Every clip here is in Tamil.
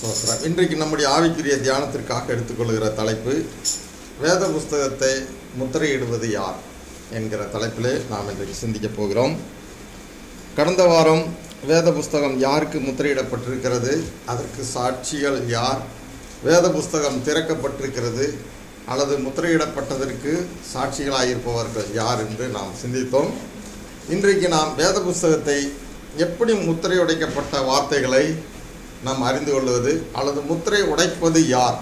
ஸ்தோத்திரம். இன்றைக்கு நம்முடைய ஆவிக்குரிய தியானத்திற்காக எடுத்துக்கொள்கிற தலைப்பு வேத புஸ்தகத்தை முத்திரையிடுவது யார் என்கிற தலைப்பிலே நாம் இன்றைக்கு சிந்திக்கப் போகிறோம் கடந்த வாரம் வேத புஸ்தகம் யாருக்கு முத்திரையிடப்பட்டிருக்கிறது அதற்கு சாட்சிகள் யார் வேத புஸ்தகம் திறக்கப்பட்டிருக்கிறது அல்லது முத்திரையிடப்பட்டதற்கு சாட்சிகளாயிருப்பவர்கள் யார் என்று நாம் சிந்தித்தோம் இன்றைக்கு நாம் வேத புஸ்தகத்தை எப்படி முத்திரை உடைக்கப்பட்ட வார்த்தைகளை நாம் அறிந்து கொள்வது அல்லது முத்திரை உடைப்பது யார்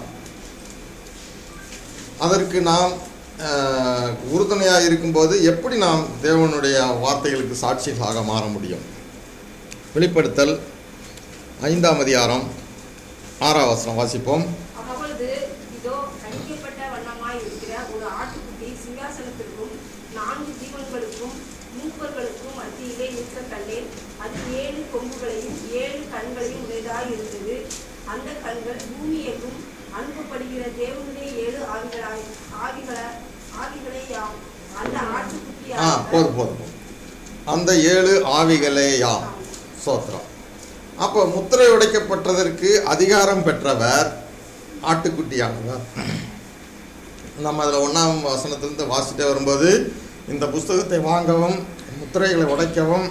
அதற்கு நாம் அஹ், உறுதுணையாக இருக்கும்போது எப்படி நாம் தேவனுடைய வார்த்தைகளுக்கு சாட்சிகளாக மாற முடியும் வெளிப்படுத்தல் ஐந்தாம் அதிகாரம் ஆறாம் வசனம் வாசிப்போம் அப்பொழுது இதோ அழிக்கப்பட்ட வண்ணமாய் இருக்கிற ஒரு ஆட்டுக்குட்டி சிங்காசனத்திற்கும் நான்கு ஜீவன்களுக்கும் மூப்பர்களுக்கும் மத்தியிலே நிற்க கண்டேன் அது ஏழு கொம்புகளையும் ஏழு கண்களையும் உடையதாய் இருந்தது அந்த கண்கள் பூமி எங்கும் அனுப்பப்படுகிற தேவனுடைய ஏழு ஆவிகளாய் ஆவிகள ஆவிகளே யாம் அந்த ஆட்டுக்குட்டி ஆ போதும் போதும் போதும். அந்த ஏழு ஆவிகளே யாம் சோத்திரம் அப்போ முத்திரை உடைக்கப்பட்டதற்கு அதிகாரம் பெற்றவர் ஆட்டுக்குட்டியானவர் நம்ம அதில் ஒன்றாம் வசனத்திலிருந்து வாசிட்டே வரும்போது இந்த புஸ்தகத்தை வாங்கவும் முத்திரைகளை உடைக்கவும்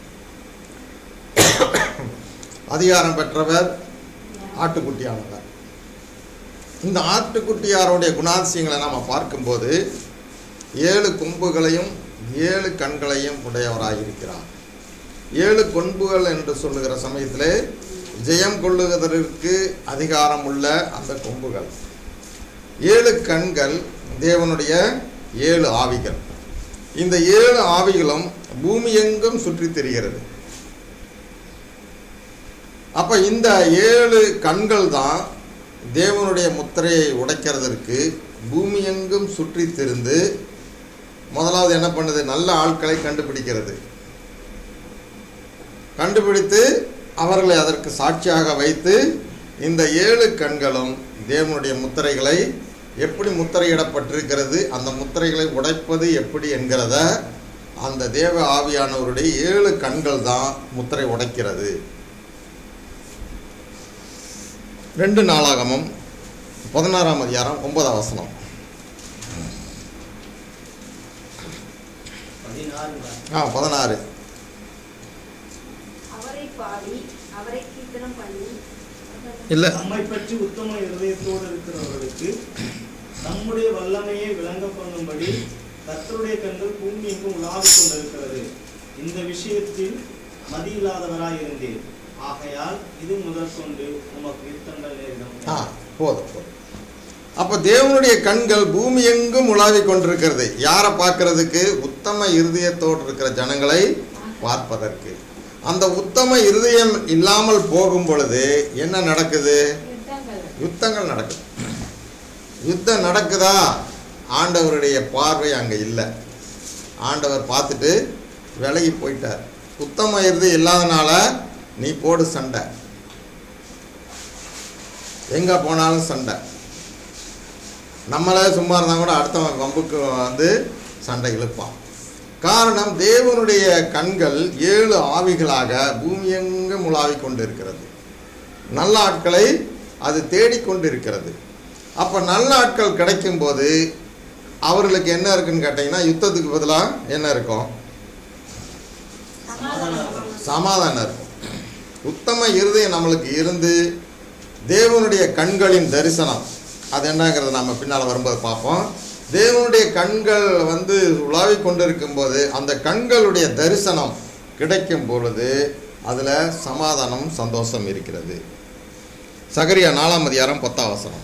அதிகாரம் பெற்றவர் ஆட்டுக்குட்டியானவர் இந்த ஆட்டுக்குட்டியாருடைய குணாதிசயங்களை நாம் பார்க்கும்போது ஏழு கொம்புகளையும் ஏழு கண்களையும் உடையவராயிருக்கிறார் ஏழு கொம்புகள் என்று சொல்லுகிற சமயத்திலே ஜெயம் கொள்ளுவதற்கு அதிகாரம் உள்ள அந்த கொம்புகள் ஏழு கண்கள் தேவனுடைய ஏழு ஆவிகள் இந்த ஏழு ஆவிகளும் பூமி எங்கும் சுற்றித் திரிகிறது அப்ப இந்த ஏழு கண்கள் தான் தேவனுடைய முத்திரையை உடைக்கிறதற்கு பூமி எங்கும் சுற்றித் திரிந்து முதலாவது என்ன பண்ணுது நல்ல ஆட்களை கண்டுபிடிக்கிறது கண்டுபிடித்து அவர்களை அதற்கு சாட்சியாக வைத்து இந்த ஏழு கண்களும் தேவனுடைய முத்திரைகளை எப்படி முத்திரையிடப்பட்டிருக்கிறது அந்த முத்திரைகளை உடைப்பது எப்படி என்கிறத அந்த தேவ ஆவியானவருடைய ஏழு கண்கள் தான் முத்திரை உடைக்கிறது ரெண்டு நாளாகமும் பதினாறாம் அதிகாரம் ஒன்பதாம் வசனம் பதினாறு ஆ பதினாறு அவரை பாடி அவரை கீர்த்தனம் பண்ணி இல்லை நம்மை பற்றி உத்தம இருதயத்தோடு இருக்கிறவர்களுக்கு நம்முடைய வல்லமையை விளங்க பண்ணும்படி கர்த்தருடைய கண்கள் பூமி எங்கும் உலாவிக் கொண்டிருக்கிறது இந்த விஷயத்தில் மதியில்லாதவராய் இருந்தேன் ஆகையால் இது முதற்கொண்டு உமக்கு யுத்தங்கள் நேரிடும் ஆ போதும் போதும் அப்போ தேவனுடைய கண்கள் பூமி எங்கும் உலாவிக் கொண்டிருக்கிறது யாரை பார்க்கறதுக்கு உத்தம இருதயத்தோடு இருக்கிற ஜனங்களை பார்ப்பதற்கு அந்த உத்தம இருதயம் இல்லாமல் போகும் பொழுது என்ன நடக்குது யுத்தங்கள் நடக்குது யுத்தம் நடக்குதா ஆண்டவருடைய பார்வை அங்கே இல்லை ஆண்டவர் பார்த்துட்டு விலகி போயிட்டார் உத்தம இருதயம் இல்லாதனால நீ போடு சண்டை எங்கே போனாலும் சண்டை நம்மளே சும்மா இருந்தால் கூட அடுத்தவன் வம்புக்கு வந்து சண்டை இழுப்பான் காரணம் தேவனுடைய கண்கள் ஏழு ஆவிகளாக பூமியெங்கும் உலாவிக் கொண்டு இருக்கிறது நல்ல ஆட்களை அது தேடிக்கொண்டு இருக்கிறது அப்போ நல்ல ஆட்கள் கிடைக்கும்போது அவர்களுக்கு என்ன இருக்குன்னு கேட்டிங்கன்னா யுத்தத்துக்கு பதிலாக என்ன இருக்கும் சமாதானம் இருக்கும் உத்தம இருதயம் நம்மளுக்கு இருந்து தேவனுடைய கண்களின் தரிசனம் அது என்னங்கிறத நம்ம பின்னால் வரும்போது பார்ப்போம் தேவனுடைய கண்கள் வந்து உலாவிக் கொண்டிருக்கும் போது அந்த கண்களுடைய தரிசனம் கிடைக்கும் பொழுது அதில் சமாதானம் சந்தோஷம் இருக்கிறது சகரியா நாலாம் அதிகாரம் பத்தாம் வசனம்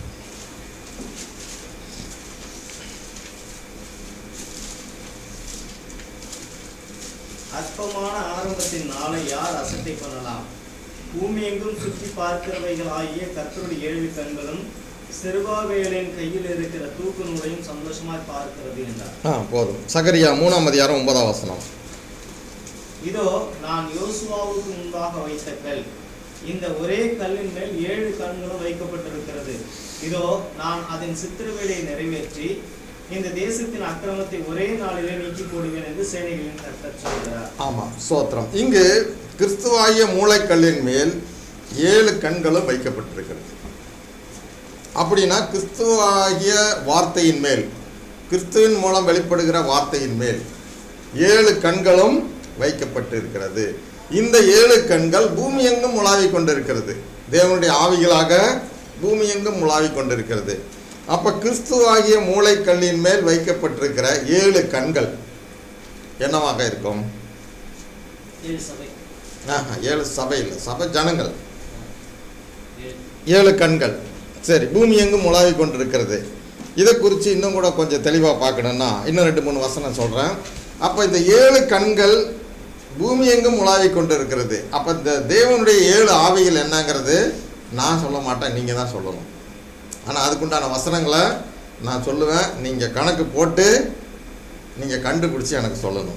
அற்பமான ஆரம்பத்தின் நாளை யார் அசட்டை பண்ணலாம் பூமி எங்கும் சுற்றி பார்க்கிறவைகள் ஆகிய கர்த்தருடைய ஏழு கண்களும் சிறுபாவேலின் கையில் இருக்கிற தூக்கு நூலையும் சந்தோஷமாய் பார்க்கிறது என்றார் ஆ போதும் சகரியா மூணாம் அதிகாரம் ஒன்பதாம் வசனம் இதோ நான் யோசுவாவுக்கு முன்பாக வைத்த கல் இந்த ஒரே கல்லின் மேல் ஏழு கண்களும் வைக்கப்பட்டிருக்கிறது இதோ நான் அதன் சித்திரவேலையை நிறைவேற்றி இந்த தேசத்தின் அக்கிரமத்தை ஒரே நாளிலே நீக்கி போடுவேன் என்று சேனைகளின் கர்த்தர் சொல்கிறார் ஆமாம் சோத்திரம் இங்கு கிறிஸ்துவாகிய மூளைக்கல்லின் மேல் ஏழு கண்களும் வைக்கப்பட்டிருக்கிறது அப்படின்னா கிறிஸ்துவாகிய வார்த்தையின் மேல் கிறிஸ்துவின் மூலம் வெளிப்படுகிற வார்த்தையின் மேல் ஏழு கண்களும் வைக்கப்பட்டு இருக்கிறது இந்த ஏழு கண்கள் பூமி எங்கும் உலாவிக் கொண்டிருக்கிறது தேவனுடைய ஆவிகளாக பூமி எங்கும் உலாவிக் கொண்டிருக்கிறது அப்ப கிறிஸ்துவாகிய மூளைக்கல்லின் மேல் வைக்கப்பட்டிருக்கிற ஏழு கண்கள் என்னவாக இருக்கும் ஏழு சபை ஆஹா, ஏழு சபை இல்லை சபை ஜனங்கள் ஏழு ஏழு கண்கள் சரி பூமி எங்கும் உலாவிக் கொண்டிருக்கிறது இதை குறித்து இன்னும் கூட கொஞ்சம் தெளிவாக பார்க்கணுன்னா இன்னும் ரெண்டு மூணு வசனம் சொல்கிறேன் அப்போ இந்த ஏழு கண்கள் பூமி எங்கும் உலாவிக் கொண்டிருக்கிறது அப்போ இந்த தேவனுடைய ஏழு ஆவிகள் என்னங்கிறது நான் சொல்ல மாட்டேன் நீங்கள் தான் சொல்லணும் ஆனால் அதுக்குண்டான வசனங்களை நான் சொல்லுவேன் நீங்கள் கணக்கு போட்டு நீங்கள் கண்டுபிடிச்சி எனக்கு சொல்லணும்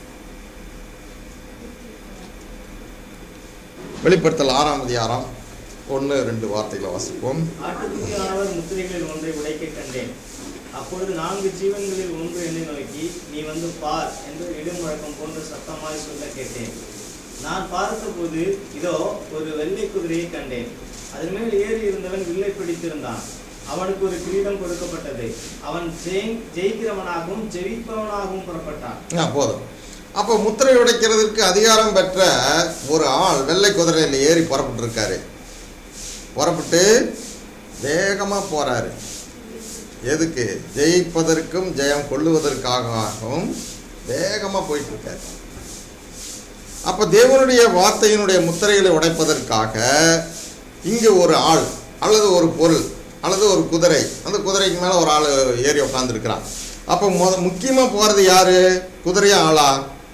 வெளிப்படுத்தல் ஆறாம் அதிகாரம் ஒன்று ரெண்டு வார்த்தைகளை வாசிப்போம் ஆட்டுக்குட்டியானவர் முத்திரைகளில் ஒன்றை உடைக்க கண்டேன் அப்பொழுது நான்கு ஜீவன்களில் ஒன்று என்னை நோக்கி நீ வந்து பார் என்று இடுமுழக்கம் போன்ற சத்தமாய் சொல்ல கேட்டேன் நான் பார்த்தபோது இதோ ஒரு வெள்ளை குதிரையை கண்டேன் அதன் மேல் ஏறி இருந்தவன் வில்லை பிடித்திருந்தான் அவனுக்கு ஒரு கிரீடம் கொடுக்கப்பட்டது அவன் ஜெய் ஜெயிக்கிறவனாகவும் ஜெயிப்பவனாகவும் புறப்பட்டான் ஆ போதும் அப்போ முத்திரை உடைக்கிறதுக்கு அதிகாரம் பெற்ற ஒரு ஆள் வெள்ளை குதிரையில் ஏறி புறப்பட்டுருக்காரு புறப்பட்டு வேகமாக போகிறாரு எதுக்கு ஜெயிப்பதற்கும் ஜெயம் கொள்ளுவதற்காகவும் வேகமாக போயிட்டுருக்காரு அப்போ தேவனுடைய வார்த்தையினுடைய முத்திரைகளை உடைப்பதற்காக இங்கே ஒரு ஆள் அல்லது ஒரு பொருள் அல்லது ஒரு குதிரை அந்த குதிரைக்கு மேலே ஒரு ஆள் ஏறி உட்காந்துருக்கிறான் அப்போ முத முக்கியமாக போகிறது யாரு குதிரையா ஆளா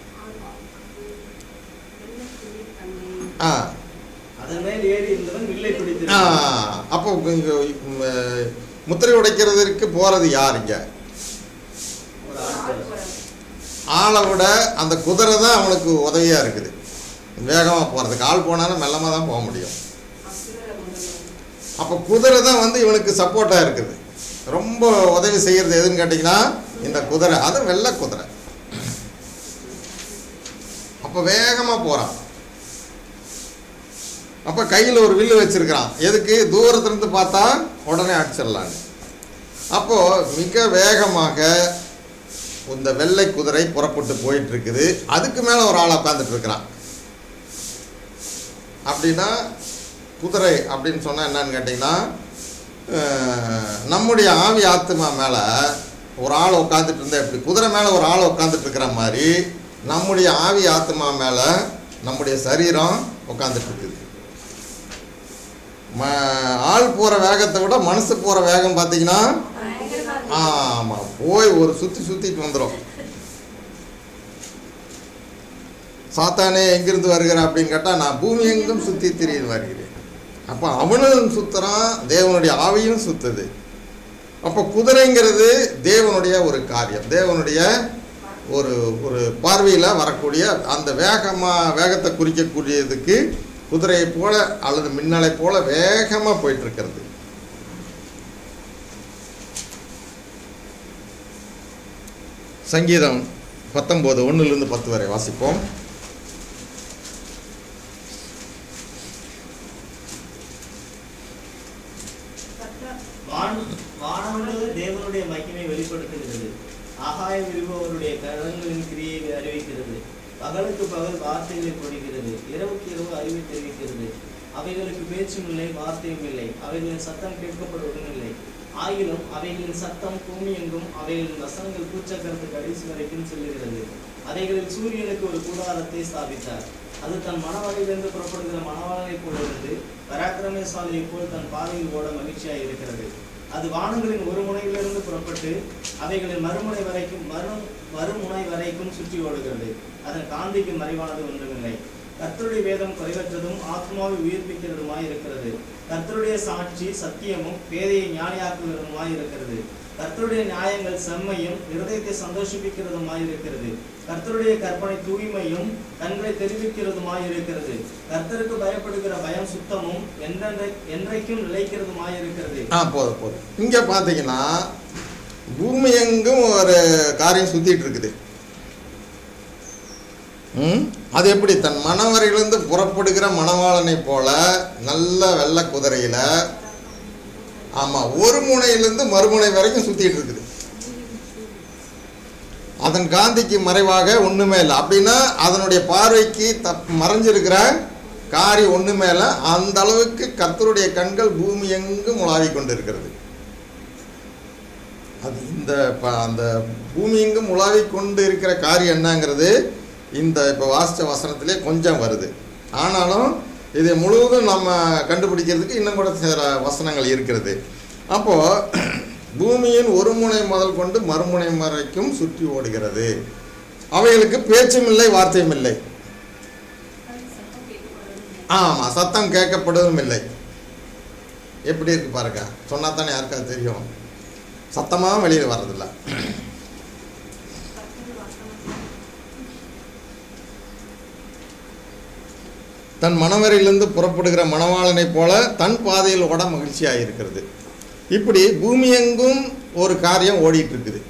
ஆ அதன் மேல் ஏறி இருந்தவன் வில்லை ஆ பிடித்திருந்தான் அப்போ இங்க, ம், முத்திரை உடைக்கிறதுக்கு போகிறது யார் இங்கே ஒரு ஆள் ஆளை விட அந்த குதிரை தான் அவனுக்கு உதவியாக இருக்குது வேகமாக போகிறதுக்கு ஆள் போனாலும் மெல்லமாக தான் போக முடியும் அப்போ குதிரை தான் வந்து இவனுக்கு சப்போர்ட்டாக இருக்குது ரொம்ப உதவி செய்கிறது எதுன்னு கேட்டிங்கன்னா இந்த குதிரை அது வெள்ளை குதிரை அப்போ வேகமாக போகிறான் அப்போ கையில் ஒரு வில்லு வச்சிருக்கிறான் எதுக்கு தூரத்துலேருந்து பார்த்தா உடனே அடிச்சிடலான்னு அப்போது மிக வேகமாக இந்த வெள்ளை குதிரை புறப்பட்டு போயிட்டு இருக்குது அதுக்கு மேலே ஒரு ஆள் உட்காந்துட்டு இருக்கிறான் அப்படின்னா குதிரை அப்படின்னு சொன்னால் என்னன்னு கேட்டிங்கன்னா அஹ், நம்முடைய ஆவி ஆத்மா மேலே ஒரு ஆள் உட்காந்துட்டு இருந்தா எப்படி குதிரை மேலே ஒரு ஆள் உட்காந்துட்டு இருக்கிற மாதிரி நம்முடைய ஆவி ஆத்மா மேலே நம்முடைய சரீரம் உட்காந்துட்டு இருக்குது ம ஆள் போகிற வேகத்தை விட மனசு போகிற வேகம் பார்த்தீங்கன்னா ஆமாம் போய் ஒரு சுற்றி சுற்றிட்டு வந்துடும் சாத்தானே எங்கிருந்து வருகிற அப்படின்னு கேட்டால் நான் பூமி எங்கும் சுற்றி திரிந்து வருகிறேன் அப்போ அவனும் சுத்துறான் தேவனுடைய ஆவியும் சுத்துது அப்போ குதிரைங்கிறது தேவனுடைய ஒரு காரியம் தேவனுடைய ஒரு ஒரு பார்வையில் வரக்கூடிய அந்த வேகமாக வேகத்தை குறிக்கக்கூடியதுக்கு குதிரையை போல அல்லது மின்னலை போல வேகமாக போயிட்டு இருக்கிறது சங்கீதம் பத்தொம்போது ஒன்றுலேருந்து பத்து வரை வாசிப்போம் வான் வானமண்டல தேவனுடைய மகிமை வெளிப்படுத்துகிறது ஆகாயம் விரும்புவருடைய கரங்களின் கிரியை அறிவிக்கிறது பகலுக்கு பகல் வார்த்தைகளை பொழிகிறது இரவுக்கு இரவு அறிவை தெரிவிக்கிறது அவைகளுக்கு பேச்சும் இல்லை வார்த்தையும் இல்லை அவைகளின் சத்தம் கேட்கப்படுவதும் இல்லை ஆகிலும் அவைகளின் சத்தம் பூமி எங்கும் அவைகளின் வசனங்கள் பூச்சக்கரத்து கடைசி வரைக்கும் செல்லுகிறது அவைகளில் சூரியனுக்கு ஒரு கூடாரத்தை ஸ்தாபித்தார் அது தன் மனவரையிலிருந்து புறப்படுகிற மணவாளனைப் போல இருந்து பராக்கிரமசாலியைப் போல் தன் பாதையில் ஓட மகிழ்ச்சியாய் இருக்கிறது அது வானங்களின் ஒரு முனையிலிருந்து புறப்பட்டு அவைகளின் மறுமுனை வரைக்கும் மறு மறுமுனை வரைக்கும் சுற்றி ஓடுகிறது அதன் காந்திக்கு மறைவானது ஒன்றுமில்லை கர்த்தருடைய வேதம் குறைவற்றதும் ஆத்மாவை உயிர்ப்பிக்கிறதுமாய் இருக்கிறது கர்த்தருடைய சாட்சி சத்தியமும் பேதையை ஞானியாக்குகிறதுமாய் இருக்கிறது கர்த்தருடைய நியாயங்கள் செம்மையும் இருதயத்தை சந்தோஷிப்பிக்கிறதுமாய் இருக்கிறது கர்த்தருடைய கற்பனை தூய்மையும் கண்களை தெரிவிக்கிறதுமாய் இருக்கிறது கர்த்தருக்கு பயப்படுகிற பயம் சுத்தமும் என்றென்றை என்றைக்கும் நிலைக்கிறதுமாய் இருக்கிறது ஆ போதும் போதும் இங்கே பார்த்தீங்கன்னா பூமி எங்கும் ஒரு காரியம் சுற்றிட்டு இருக்குது ம்? அது எப்படி தன் மணவரையிலிருந்து புறப்படுகிற மணவாளனை போல நல்ல வெள்ளை குதிரையில ஆமா ஒரு முனையிலிருந்து மறுமுனை வரைக்கும் சுத்திட்டு இருக்குது அதன் காந்திக்கு மறைவாக ஒண்ணுமே இல்லை அப்படின்னா அதனுடைய பார்வைக்கு தப் மறைஞ்சிருக்கிற காரி ஒண்ணுமே இல்லை அந்த அளவுக்கு கர்த்தருடைய கண்கள் பூமி எங்கும் உலாவிக் கொண்டிருக்கிறது அது இந்த ப- அந்த பூமி எங்கும் உலாவிக் கொண்டு இருக்கிற காரியம் என்னங்கிறது இந்த இப்போ வாசித்த வசனத்திலே கொஞ்சம் வருது ஆனாலும் இதை முழுவதும் நம்ம கண்டுபிடிக்கிறதுக்கு இன்னும் கூட சில வசனங்கள் இருக்கிறது அப்போது பூமியின் ஒரு முனை முதல் கொண்டு மறுமுனை வரைக்கும் சுற்றி ஓடுகிறது அவைகளுக்கு பேச்சும் இல்லை வார்த்தையும் இல்லை ஆமாம் சத்தம் கேட்கப்படுவதும் இல்லை எப்படி இருக்கு பாருங்க சொன்னா தானே யாருக்காவது தெரியும் சத்தமாக வெளியில் வர்றதில்ல தன் மணவரையிலிருந்து புறப்படுகிற மணவாளனைப் போல தன் பாதையில் ஓட மகிழ்ச்சியாக இருக்கிறது இப்படி பூமி எங்கும் ஒரு காரியம் ஓடிட்டு இருக்குது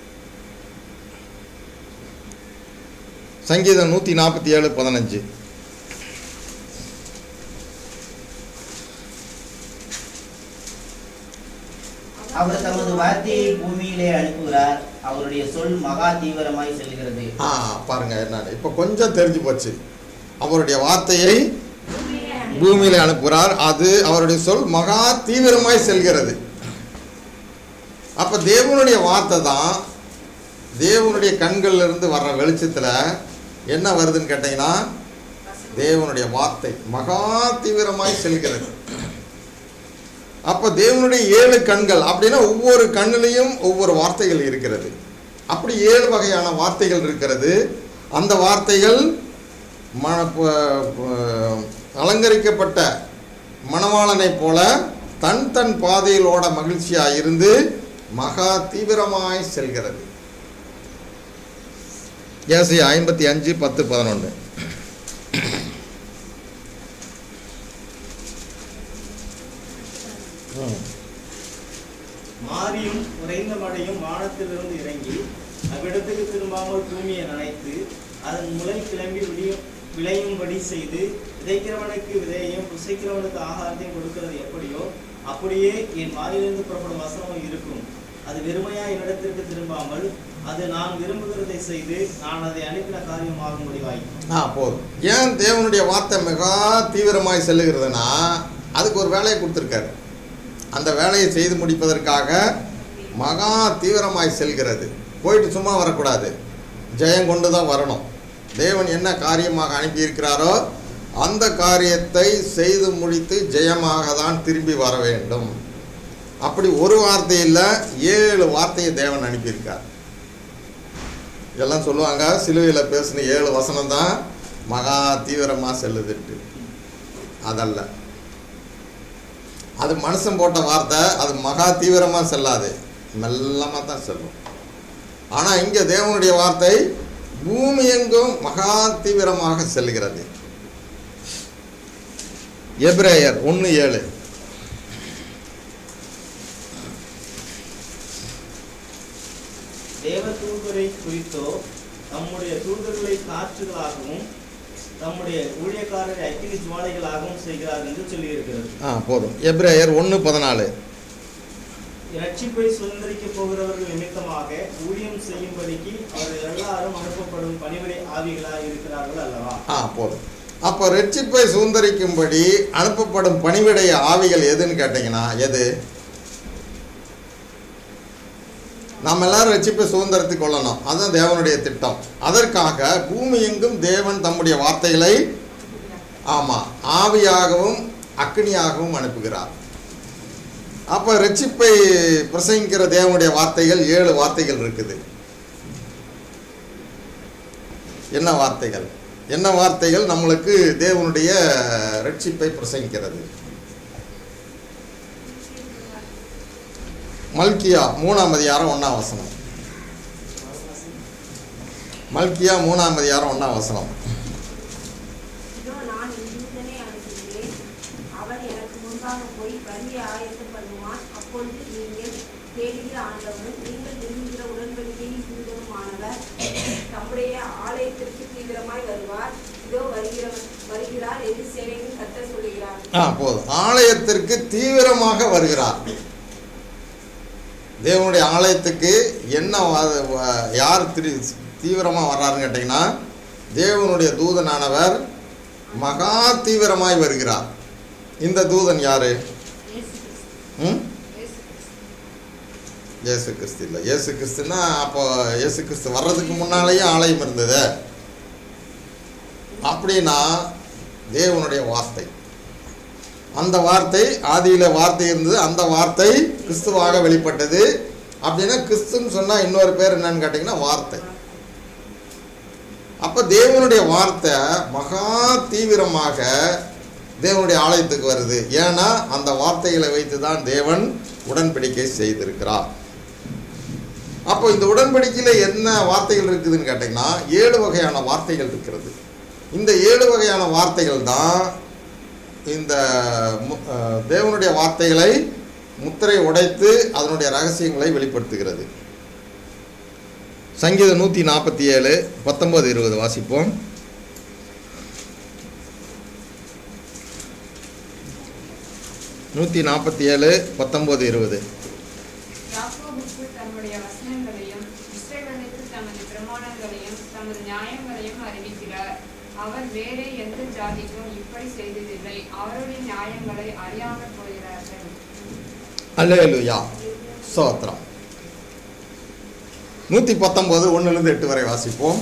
சங்கீதம் நூற்றி நாற்பத்தி ஏழு பதினஞ்சு அவர் தமது வார்த்தையை பூமியிலே அனுப்புகிறார் அவருடைய சொல் மகா தீவிரமாய் செல்கிறது ஆ பாருங்க என்னன்னு இப்போ கொஞ்சம் தெரிஞ்சு போச்சு அவருடைய வார்த்தையை பூமியில அனுப்புகிறார் அது அவருடைய சொல் மகா தீவிரமாய் செல்கிறது அப்ப தேவனுடைய வார்த்தை தான் தேவனுடைய கண்கள்ல இருந்து வர்ற வெளிச்சத்துல என்ன வருதுன்னு கேட்டீங்கன்னா தேவனுடைய வார்த்தை மகா தீவிரமாய் செல்கிறது அப்ப தேவனுடைய ஏழு கண்கள் அப்படின்னா ஒவ்வொரு கண்ணிலையும் ஒவ்வொரு வார்த்தைகள் இருக்கிறது அப்படி ஏழு வகையான வார்த்தைகள் இருக்கிறது அந்த வார்த்தைகள் மன ப- ப- அலங்கரிக்கப்பட்ட மணவாளனைப் போல தன் தன் பாதையில் ஓட மகிழ்ச்சியாக இருந்து மகா தீவிரமாய் செல்கிறது ஏசி ஐம்பத்தி அஞ்சு பத்து பதினொன்று மாரியும் உறைந்த மழையும் வானத்திலிருந்து இறங்கி அவ்விடத்துக்கு திரும்பாமல் பூமியை நனைத்து அதன் முளை கிளம்பி விடியும் விளையும்படி செய்து விதைக்கிறவனுக்கு விதையையும் புசைக்கிறவனுக்கு ஆகாரத்தையும் கொடுக்கிறது எப்படியோ அப்படியே என் வாயிலிருந்து புறப்படும் வசனம் இருக்கும் அது வெறுமையா என்னிடத்திற்கு திரும்பாமல் அது நான் விரும்புகிறதை செய்து நான் அதை அனுப்பின காரியமாகும் முடிவாய் ஆ போதும் ஏன் தேவனுடைய வார்த்தை மிக தீவிரமாய் செல்லுகிறதுனா அதுக்கு ஒரு வேலையை கொடுத்துருக்காரு அந்த வேலையை செய்து முடிப்பதற்காக மகா தீவிரமாய் செல்கிறது போயிட்டு சும்மா வரக்கூடாது ஜெயம் கொண்டு தான் வரணும் தேவன் என்ன காரியமாக அனுப்பியிருக்கிறாரோ அந்த காரியத்தை செய்து முடித்து ஜெயமாக தான் திரும்பி வர வேண்டும் அப்படி ஒரு வார்த்தை இல்லை ஏழு வார்த்தையை தேவன் அனுப்பியிருக்கார் எல்லாம் சொல்லுவாங்க சிலுவையில் பேசின ஏழு வசனம் தான் மகா தீவிரமாக செல்லுதுட்டு அதல்ல அது மனுஷன் போட்ட வார்த்தை அது மகா தீவிரமாக செல்லாது மெல்லமாக தான் செல்லும் ஆனால் இங்கே தேவனுடைய வார்த்தை பூமி எங்கும் மகா தீவிரமாக செல்கிறது எப்ரேயர் ஒன்று ஏழு தேவ தூதரை குறித்தோ தம்முடைய தூதர்களை காற்றுகளாகவும் தம்முடைய ஊழியக்காரரை அக்கினி ஜுவாலைகளாகவும் செய்கிறார் என்று சொல்லியிருக்கிறது ஆ போதும் எப்ரேயர் ஒன்று பதினாலு ரட்சிப்பை சுதந்திரிக்க போகிறவர்கள் நிமித்தமாக ஊழியம் செய்யும்படிக்கு அவர்கள் எல்லாரும் அனுப்பப்படும் பணிவிடை ஆவிகளாக இருக்கிறார்கள் அல்லவா ஆ போதும் அப்போ ரட்சிப்பை சுதந்திரிக்கும்படி அனுப்பப்படும் பணிவிடைய ஆவிகள் எதுன்னு கேட்டிங்கன்னா எது நாம் எல்லாரும் ரட்சிப்பை சுதந்திரத்துக் கொள்ளணும் அதுதான் தேவனுடைய திட்டம் அதற்காக பூமி எங்கும் தேவன் தம்முடைய வார்த்தைகளை ஆமாம் ஆவியாகவும் அக்னியாகவும் அனுப்புகிறார் அப்போ ரட்சிப்பை பிரசங்கிக்கிற தேவனுடைய வார்த்தைகள் ஏழு வார்த்தைகள் இருக்குது என்ன வார்த்தைகள் என்ன வார்த்தைகள் நம்மளுக்கு தேவனுடைய ரட்சிப்பை பிரசங்கிக்கிறது மல்கியா மூணாம் அதிகாரம் ஒன்றாம் வசனம் மல்கியா மூணாம் அதிகாரம் ஒன்றாம் வசனம் இதோ நான் இந்தூதனை அனுப்புகிறேன் அவன் எனக்கு முன்பாக போய் வழியை ஆயத்தம் பண்ணுவான் அப்பொழுது நீங்கள் தேடிய ஆண்டவரும் நீங்கள் விரும்புகிற உடன்படிக்கையின் தூதருமானவர் தம்முடைய ஆலயத்திற்கு தீவிரமாய் வருவார் இதோ வருகிற வருகிறார் என்று சேனையின் கத்த சொல்லுகிறார் ஆ போதும் ஆலயத்திற்கு தீவிரமாக வருகிறார் தேவனுடைய ஆலயத்துக்கு என்ன வ- வ- யார் திரு தீவிரமாக வர்றாருன்னு கேட்டிங்கன்னா தேவனுடைய தூதனானவர் மகா தீவிரமாய் வருகிறார் இந்த தூதன் யாரு ம் இயேசு கிறிஸ்து இல்லை இயேசு கிறிஸ்துன்னா அப்போ இயேசு கிறிஸ்து வர்றதுக்கு முன்னாலேயே ஆலயம் இருந்தது அப்படின்னா தேவனுடைய வார்த்தை அந்த வார்த்தை ஆதியில வார்த்தை இருந்தது அந்த வார்த்தை கிறிஸ்துவாக வெளிப்பட்டது அப்படின்னா கிறிஸ்துன்னு சொன்னா இன்னொரு பேர் என்னன்னு கேட்டிங்கன்னா வார்த்தை அப்ப தேவனுடைய வார்த்தை மகா தீவிரமாக தேவனுடைய ஆலயத்துக்கு வருது ஏன்னா அந்த வார்த்தைகளை வைத்து தான் தேவன் உடன்படிக்கை செய்திருக்கிறார் அப்போ இந்த உடன்படிக்கையில் என்ன வார்த்தைகள் இருக்குதுன்னு கேட்டிங்கன்னா ஏழு வகையான வார்த்தைகள் இருக்கிறது இந்த ஏழு வகையான வார்த்தைகள் தான் இந்த மு- அஹ், தேவனுடைய வார்த்தைகளை முத்திரை உடைத்து அதனுடைய ரகசியங்களை வெளிப்படுத்துகிறது சங்கீதம் நூற்றி நாற்பத்தி ஏழு பத்தொன்பது இருபது வாசிப்போம் நூற்றி நாற்பத்தி ஏழு பத்தொன்பது இருபது யாக்கோபுக்கு தம்முடைய வசனங்களையும் இஸ்ரவேலுக்கு தமது பிரமாணங்களையும் தமது நியாயங்களையும் அறிவிக்கிறார் அவர் வேறே எந்த ஜாதிக்கும் இப்படி செய்ததில்லை அவருடைய நியாயங்களை அறியாமல் போகிறார்கள் அல்லேலுயா ஸ்தோத்திரம் நூற்றி பத்தொம்போது ஒன்றுலேருந்து எட்டு வரை வாசிப்போம்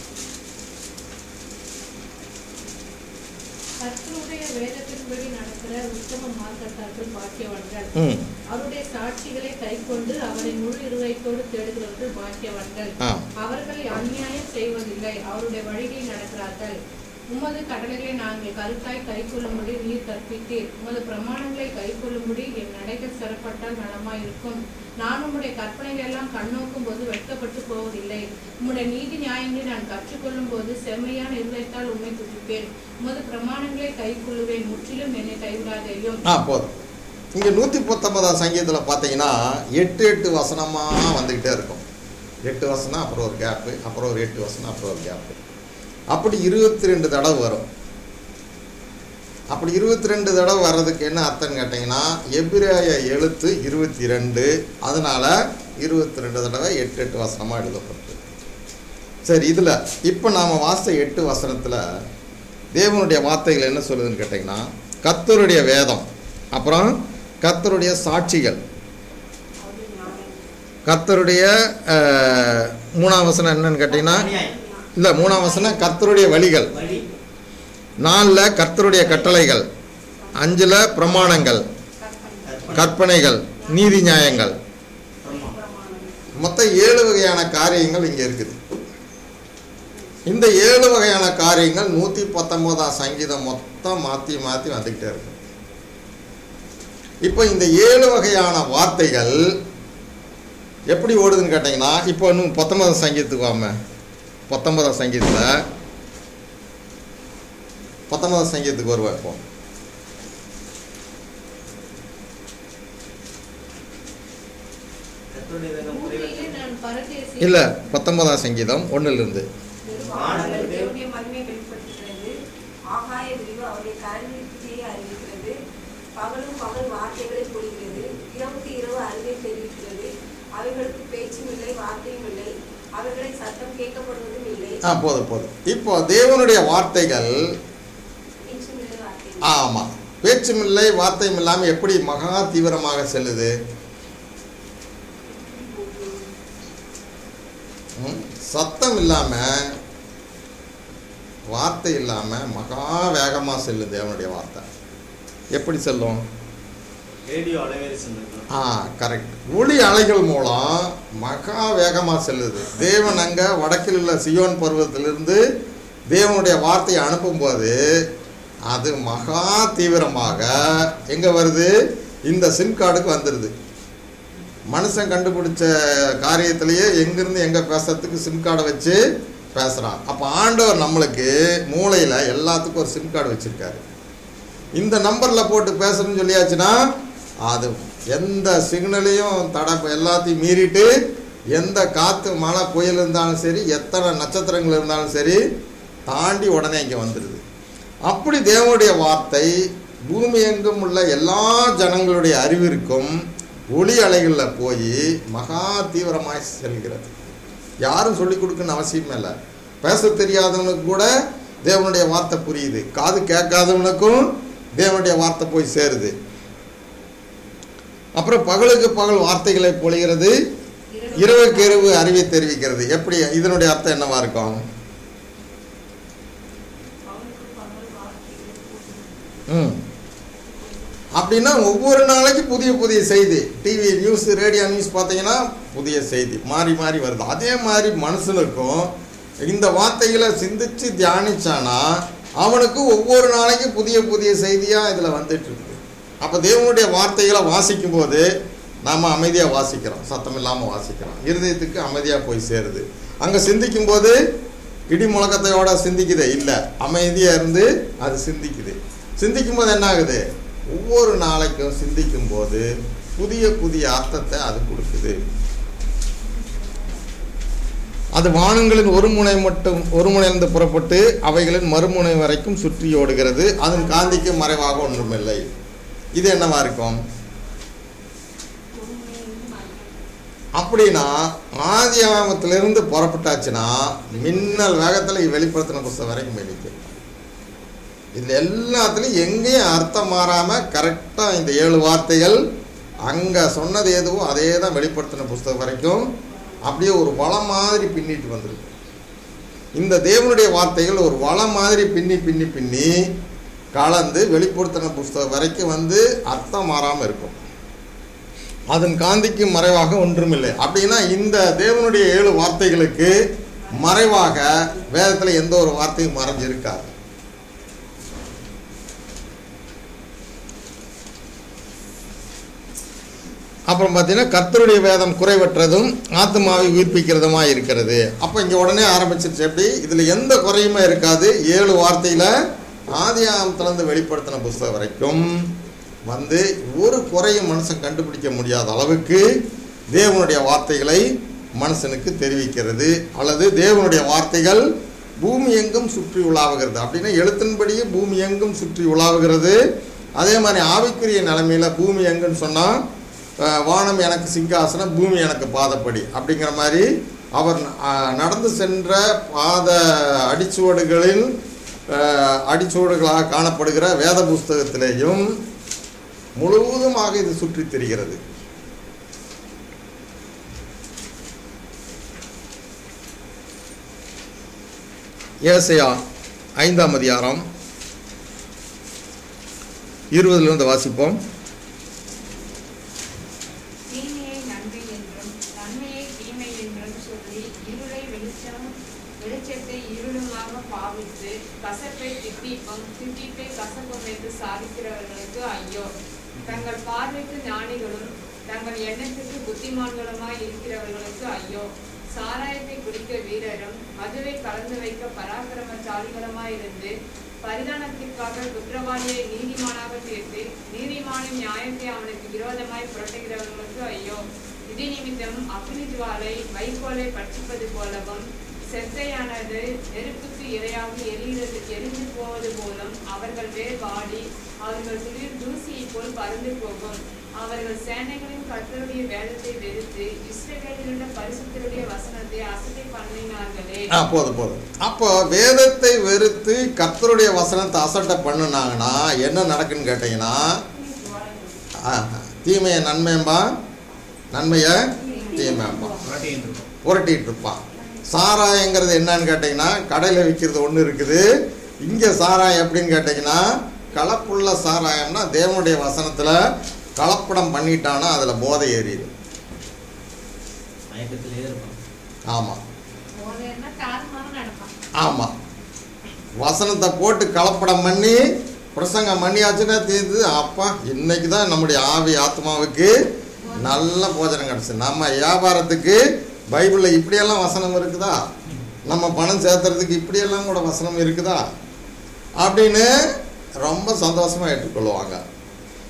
கர்த்தருடைய வேதத்தின்படி நடக்கிற உத்தம மார்க்கத்தார்கள் பாக்கியவான்கள் ம் அவருடைய சாட்சிகளை கைக்கொண்டு அவரை முழு இருதயத்தோடு தேடுகிறவர்கள் பாக்கியவான்கள் ஆ அவர்கள் அநியாயம் செய்வதில்லை அவருடைய வழிகளில் நடக்கிறார்கள் உமது கடலைகளை நாங்கள் கருத்தாய் கைக்கொள்ளும்படி நீர் கற்பித்தீர் உமது பிரமாணங்களை கைக்கொள்ளும்படி என் நடைகள் சிறப்பட்டால் நலமாயிருக்கும் நான் உம்முடைய கற்பனைகள் எல்லாம் கண்ணோக்கும் போது வெட்கப்பட்டு போவதில்லை உம்முடைய நீதி நியாயங்களை நான் கற்றுக்கொள்ளும் போது செம்மையான இருதயத்தால் உண்மை துதிப்பேன் உமது பிரமாணங்களை கைக்கொள்ளுவேன் முற்றிலும் என்னை கைவிடாதேயும் ஆ போதும் இங்கே நூற்றி பத்தொன்பதாம் சங்கீதத்தில் பார்த்தீங்கன்னா எட்டு எட்டு வசனமாக வந்துக்கிட்டே இருக்கும் எட்டு வசனம் அப்புறம் ஒரு கேப்பு அப்புறம் ஒரு எட்டு வசனம் அப்புறம் ஒரு கேப்பு அப்படி இருபத்தி ரெண்டு தடவை வரும் அப்படி இருபத்தி ரெண்டு தடவை வர்றதுக்கு என்ன அர்த்தம்னு கேட்டிங்கன்னா எபிரேய எழுத்து இருபத்தி ரெண்டு அதனால் இருபத்தி ரெண்டு தடவை எட்டு எட்டு வசனமாக எழுதப்பட்டு சரி இதில் இப்போ நாம் வாசித்த எட்டு வசனத்தில் தேவனுடைய வார்த்தைகள் என்ன சொல்லுதுன்னு கேட்டிங்கன்னா கர்த்தருடைய வேதம் அப்புறம் கர்த்தருடைய சாட்சிகள் அவருடைய நியாயம் கர்த்தருடைய அஹ், மூணாம் வசனம் என்னன்னு கேட்டிங்கன்னா அநியாயம். இல்லை மூணாம் வசனம் கர்த்தருடைய வழிகள் வழி நாலில் கர்த்தருடைய கட்டளைகள் அஞ்சில் பிரமாணங்கள் கற்பனை கற்பனைகள் நீதி நியாயங்கள் பிரமா. பிரமாணம் மொத்தம் ஏழு வகையான காரியங்கள் இங்கே இருக்குது இந்த ஏழு வகையான காரியங்கள் நூற்றி பத்தொம்போதாம் சங்கீதம் மொத்தம் மாற்றி மாற்றி வந்துக்கிட்டே இருக்கு இப்போ இந்த ஏழு வகையான வார்த்தைகள் எப்படி ஓடுதுன்னு கேட்டிங்கன்னா இப்போ இன்னும் பத்தொன்பதாம் சங்கீதத்துக்கு வாம பத்தொன்பதாம் சங்கீதத்தில் பத்தொன்பதாம் சங்கீதத்துக்கு வருவா இப்போ கர்த்தருடைய வேதம் பூமியிலே குறைவற்றது. நான் பரதேசி இல்லை பத்தொன்பதாம் சங்கீதம் ஒன்றிலிருந்து வானங்கள் தேவனுடைய மகிமை வெளிப்படுத்துகிறது ஆகாய விரிவு அவருடைய கரணியை அறிவிக்கிறது பகலும் பகல் வார்த்தைகளை பொழிகிறது இரவுக்கு இரவு அறிவை தெரிவிக்கிறது அவைகளுக்கு பேச்சும் இல்லை வார்த்தையும் இல்லை அவைகளை சத்தம் கேட்கப்படுவதும் இல்லை ஆ போதும் போதும் இப்போ தேவனுடைய வார்த்தைகள் பேச்சும் இல்லை வார்த்தையும் ஆமாம் பேச்சும் இல்லை வார்த்தையும் இல்லாமல் எப்படி மகா தீவிரமாக செல்லுது ம்? சத்தம் இல்லாமல் வார்த்தை இல்லாமல் மகா வேகமாக செல்லுது தேவனுடைய வார்த்தை எப்படி செல்லும் ரேடியோ அலைவரிசை இருந்திருக்கலாம். ஆ கரெக்ட் ஒளி அலைகள் மூலம் மகா வேகமாக செல்லுது தேவன் அங்கே வடக்கில் உள்ள சியோன் பருவத்திலிருந்து தேவனுடைய வார்த்தையை அனுப்பும்போது அது மகா தீவிரமாக எங்கே வருது இந்த சிம் கார்டுக்கு வந்துடுது மனுஷன் கண்டுபிடிச்ச காரியத்திலேயே எங்கேருந்து எங்கே பேசுறதுக்கு சிம் கார்டை வச்சு பேசுகிறான் அப்போ ஆண்டவர் நம்மளுக்கு மூளையில் எல்லாத்துக்கும் ஒரு சிம் கார்டு வச்சுருக்காரு இந்த நம்பரில் போட்டு பேசுறேன்னு சொல்லியாச்சுன்னா அது எந்த சிக்னலையும் தடை எல்லாத்தையும் மீறிட்டு எந்த காற்று மழை புயல் இருந்தாலும் சரி எத்தனை நட்சத்திரங்கள் இருந்தாலும் சரி தாண்டி உடனே இங்கே வந்துடுது அப்படி தேவனுடைய வார்த்தை பூமி எங்கும் உள்ள எல்லா ஜனங்களுடைய அறிவிற்கும் ஒளி அலைகளில் போய் மகா தீவிரமாய் செல்கிறது யாரும் சொல்லிக் கொடுக்கணும்னு அவசியம் இல்லை பேச தெரியாதவனுக்கு கூட தேவனுடைய வார்த்தை புரியுது காது கேட்காதவனுக்கும் தேவனுடைய வார்த்தை போய் சேருது அப்புறம் பகலுக்கு பகல் வார்த்தைகளை பொழிகிறது இரவுக்கு இரவு அறிவை தெரிவிக்கிறது எப்படி இதனுடைய அர்த்தம் என்னவா இருக்கும் அவனுக்கு பகல் வார்த்தைகள் ம் அப்படின்னா ஒவ்வொரு நாளைக்கு புதிய புதிய செய்தி டிவி நியூஸ் ரேடியோ நியூஸ் பார்த்தீங்கன்னா புதிய செய்தி மாறி மாறி வருது அதே மாதிரி மனுஷனுக்கும் இந்த வார்த்தைகளை சிந்திச்சு தியானிச்சானா அவனுக்கு ஒவ்வொரு நாளைக்கு புதிய புதிய செய்தியாக இதில் வந்துட்டு இருக்குது அப்போ தேவனுடைய வார்த்தைகளை வாசிக்கும் போது நாம் அமைதியாக வாசிக்கிறோம் சத்தம் இல்லாமல் வாசிக்கிறோம் இருதயத்துக்கு அமைதியாக போய் சேருது அங்கே சிந்திக்கும் போது இடி முழக்கத்தையோட சிந்திக்குதே இல்லை அமைதியாக இருந்து அது சிந்திக்குது சிந்திக்கும் போது என்ன ஆகுது ஒவ்வொரு நாளைக்கும் சிந்திக்கும் போது புதிய புதிய அர்த்தத்தை அது கொடுக்குது அது வானங்களின் ஒரு முனை மட்டும் ஒரு முனையிலிருந்து புறப்பட்டு அவைகளின் மறுமுனை வரைக்கும் சுற்றி ஓடுகிறது அதன் காந்திக்கு மறைவாக ஒன்றுமில்லை இது என்னவா இருக்கும் அப்படின்னா ஆதி ஆகமத்திலிருந்து புறப்பட்டாச்சுன்னா மின்னல் வேகத்தில் வெளிப்படுத்தின புஸ்தகம் வரைக்கும் வெளிக்கும் இதில் எல்லாத்துலேயும் எங்கேயும் அர்த்தம் மாறாமல் கரெக்டாக இந்த ஏழு வார்த்தைகள் அங்கே சொன்னது எதுவோ அதே தான் வெளிப்படுத்தின புஸ்தகம் வரைக்கும் அப்படியே ஒரு வளம் மாதிரி பின்னிட்டு வந்திருக்கு இந்த தேவனுடைய வார்த்தைகள் ஒரு வளம் மாதிரி பின்னி பின்னி பின்னி கலந்து வெளிப்படுத்தின புஸ்தகம் வரைக்கும் வந்து அர்த்தம் மாறாமல் இருக்கும் அதன் காந்திக்கு மறைவாக ஒன்றுமில்லை அப்படின்னா இந்த தேவனுடைய ஏழு வார்த்தைகளுக்கு மறைவாக வேதத்தில் எந்த ஒரு வார்த்தையும் மறைஞ்சிருக்காது அப்புறம் பார்த்தீங்கன்னா கர்த்தருடைய வேதம் குறைவற்றதும் ஆத்மாவை உயிர்ப்பிக்கிறதுமா இருக்கிறது அப்போ இங்கே உடனே ஆரம்பிச்சிருச்சு எப்படி இதில் எந்த குறையுமே இருக்காது ஏழு வார்த்தையில் ஆதி ஆகமத்திலேருந்து வெளிப்படுத்தின புஸ்தகம் வரைக்கும் வந்து ஒரு குறையும் மனுஷன் கண்டுபிடிக்க முடியாத அளவுக்கு தேவனுடைய வார்த்தைகளை மனுஷனுக்கு தெரிவிக்கிறது அல்லது தேவனுடைய வார்த்தைகள் பூமி எங்கும் சுற்றி உலாவுகிறது அப்படின்னா எழுத்தின்படியே பூமி எங்கும் சுற்றி உலாவுகிறது அதே மாதிரி ஆவிக்குரிய நிலைமையில் பூமி எங்குன்னு சொன்னால் அஹ், வானம் எனக்கு சிங்காசனம் பூமி எனக்கு பாதப்படி அப்படிங்கிற மாதிரி அவர் அஹ், நடந்து சென்ற பாத அடிச்சுவடுகளில் அஹ், அடிச்சுவடுகளாக காணப்படுகிற வேத புஸ்தகத்திலேயும் முழுவதுமாக இது சுற்றித் திரிகிறது ஏசையா ஐந்தாம் அதிகாரம் இருபதிலிருந்து வாசிப்போம் தீமையை நன்மை என்றும் நன்மையை தீமை என்றும் சொல்லி இருளை வெளிச்சம் வெளிச்சத்தை இருளுமாக பாவித்து கசப்பை தித்திப்பும் தித்திப்பை கசப்பும் என்று சாதிக்கிறவர்களுக்கு ஐயோ தங்கள் பார்வைக்கு ஞானிகளும் தங்கள் எண்ணத்துக்கு புத்திமான்களுமாய் இருக்கிறவர்களுக்கு ஐயோ சாராயத்தை குடிக்க வீரரும் மதுவை கலந்து வைக்க பராக்கிரமசாலிகளுமாய் இருந்து பரிதானத்திற்காக குற்றவாளியை நீதிமானாக தீர்த்து நீதிமானின் நியாயத்தை அவனுக்கு விரோதமாய் புரட்டுகிறவர்களுக்கு ஐயோ இது நிமித்தம் அக்னி ஜுவாலை வைக்கோலை பட்சிப்பது போலவும் செத்தையானது நெருப்புக்கு இரையாக எரிகிறது எரிந்து போவது போலும் அவர்கள் வேர் வாடி அவர்கள் துளிர் தூசியைப் போல் பறந்து போகும் அவர்கள் சேனைகளின் கர்த்தருடைய வேதத்தை வெறுத்து இஸ்ரவேலில் உள்ள பரிசுத்தருடைய வசனத்தை அசட்டை பண்ணினார்களே ஆ போதும் போதும் அப்போ வேதத்தை வெறுத்து கர்த்தருடைய வசனத்தை அசட்டை பண்ணுனாங்கன்னா என்ன நடக்குன்னு கேட்டிங்கன்னா ஆ, தீமையை நன்மையம்பா நன்மையை தீமையம்பா புரட்டின்னு இருக்கும் புரட்டிட்டு இருப்பான் சாராயங்கிறது என்னன்னு கேட்டிங்கன்னா கடையில் விற்கிறது ஒன்று இருக்குது இங்கே சாராயம் எப்படின்னு கேட்டிங்கன்னா கலப்புள்ள சாராயம்னா தேவனுடைய வசனத்தில் கலப்படம் பண்ணிட்டானா அதில் போதை ஏறிடும் மயக்கத்திலே இருக்கும் ஆமாம் போதேன்னா தாறுமாறு நடப்பான் ஆமாம் வசனத்தை போட்டு கலப்படம் பண்ணி பிரசங்கம் பண்ணியாச்சுன்னா தீர்ந்து அப்பா இன்னைக்கு தான் நம்முடைய ஆவி ஆத்மாவுக்கு நல்ல போஜனம் கிடச்சி நம்ம வியாபாரத்துக்கு பைபிளில் இப்படியெல்லாம் வசனம் இருக்குதா நம்ம பணம் சேர்த்துறதுக்கு இப்படியெல்லாம் கூட வசனம் இருக்குதா அப்படின்னு ரொம்ப சந்தோஷமாக ஏற்றுக்கொள்வாங்க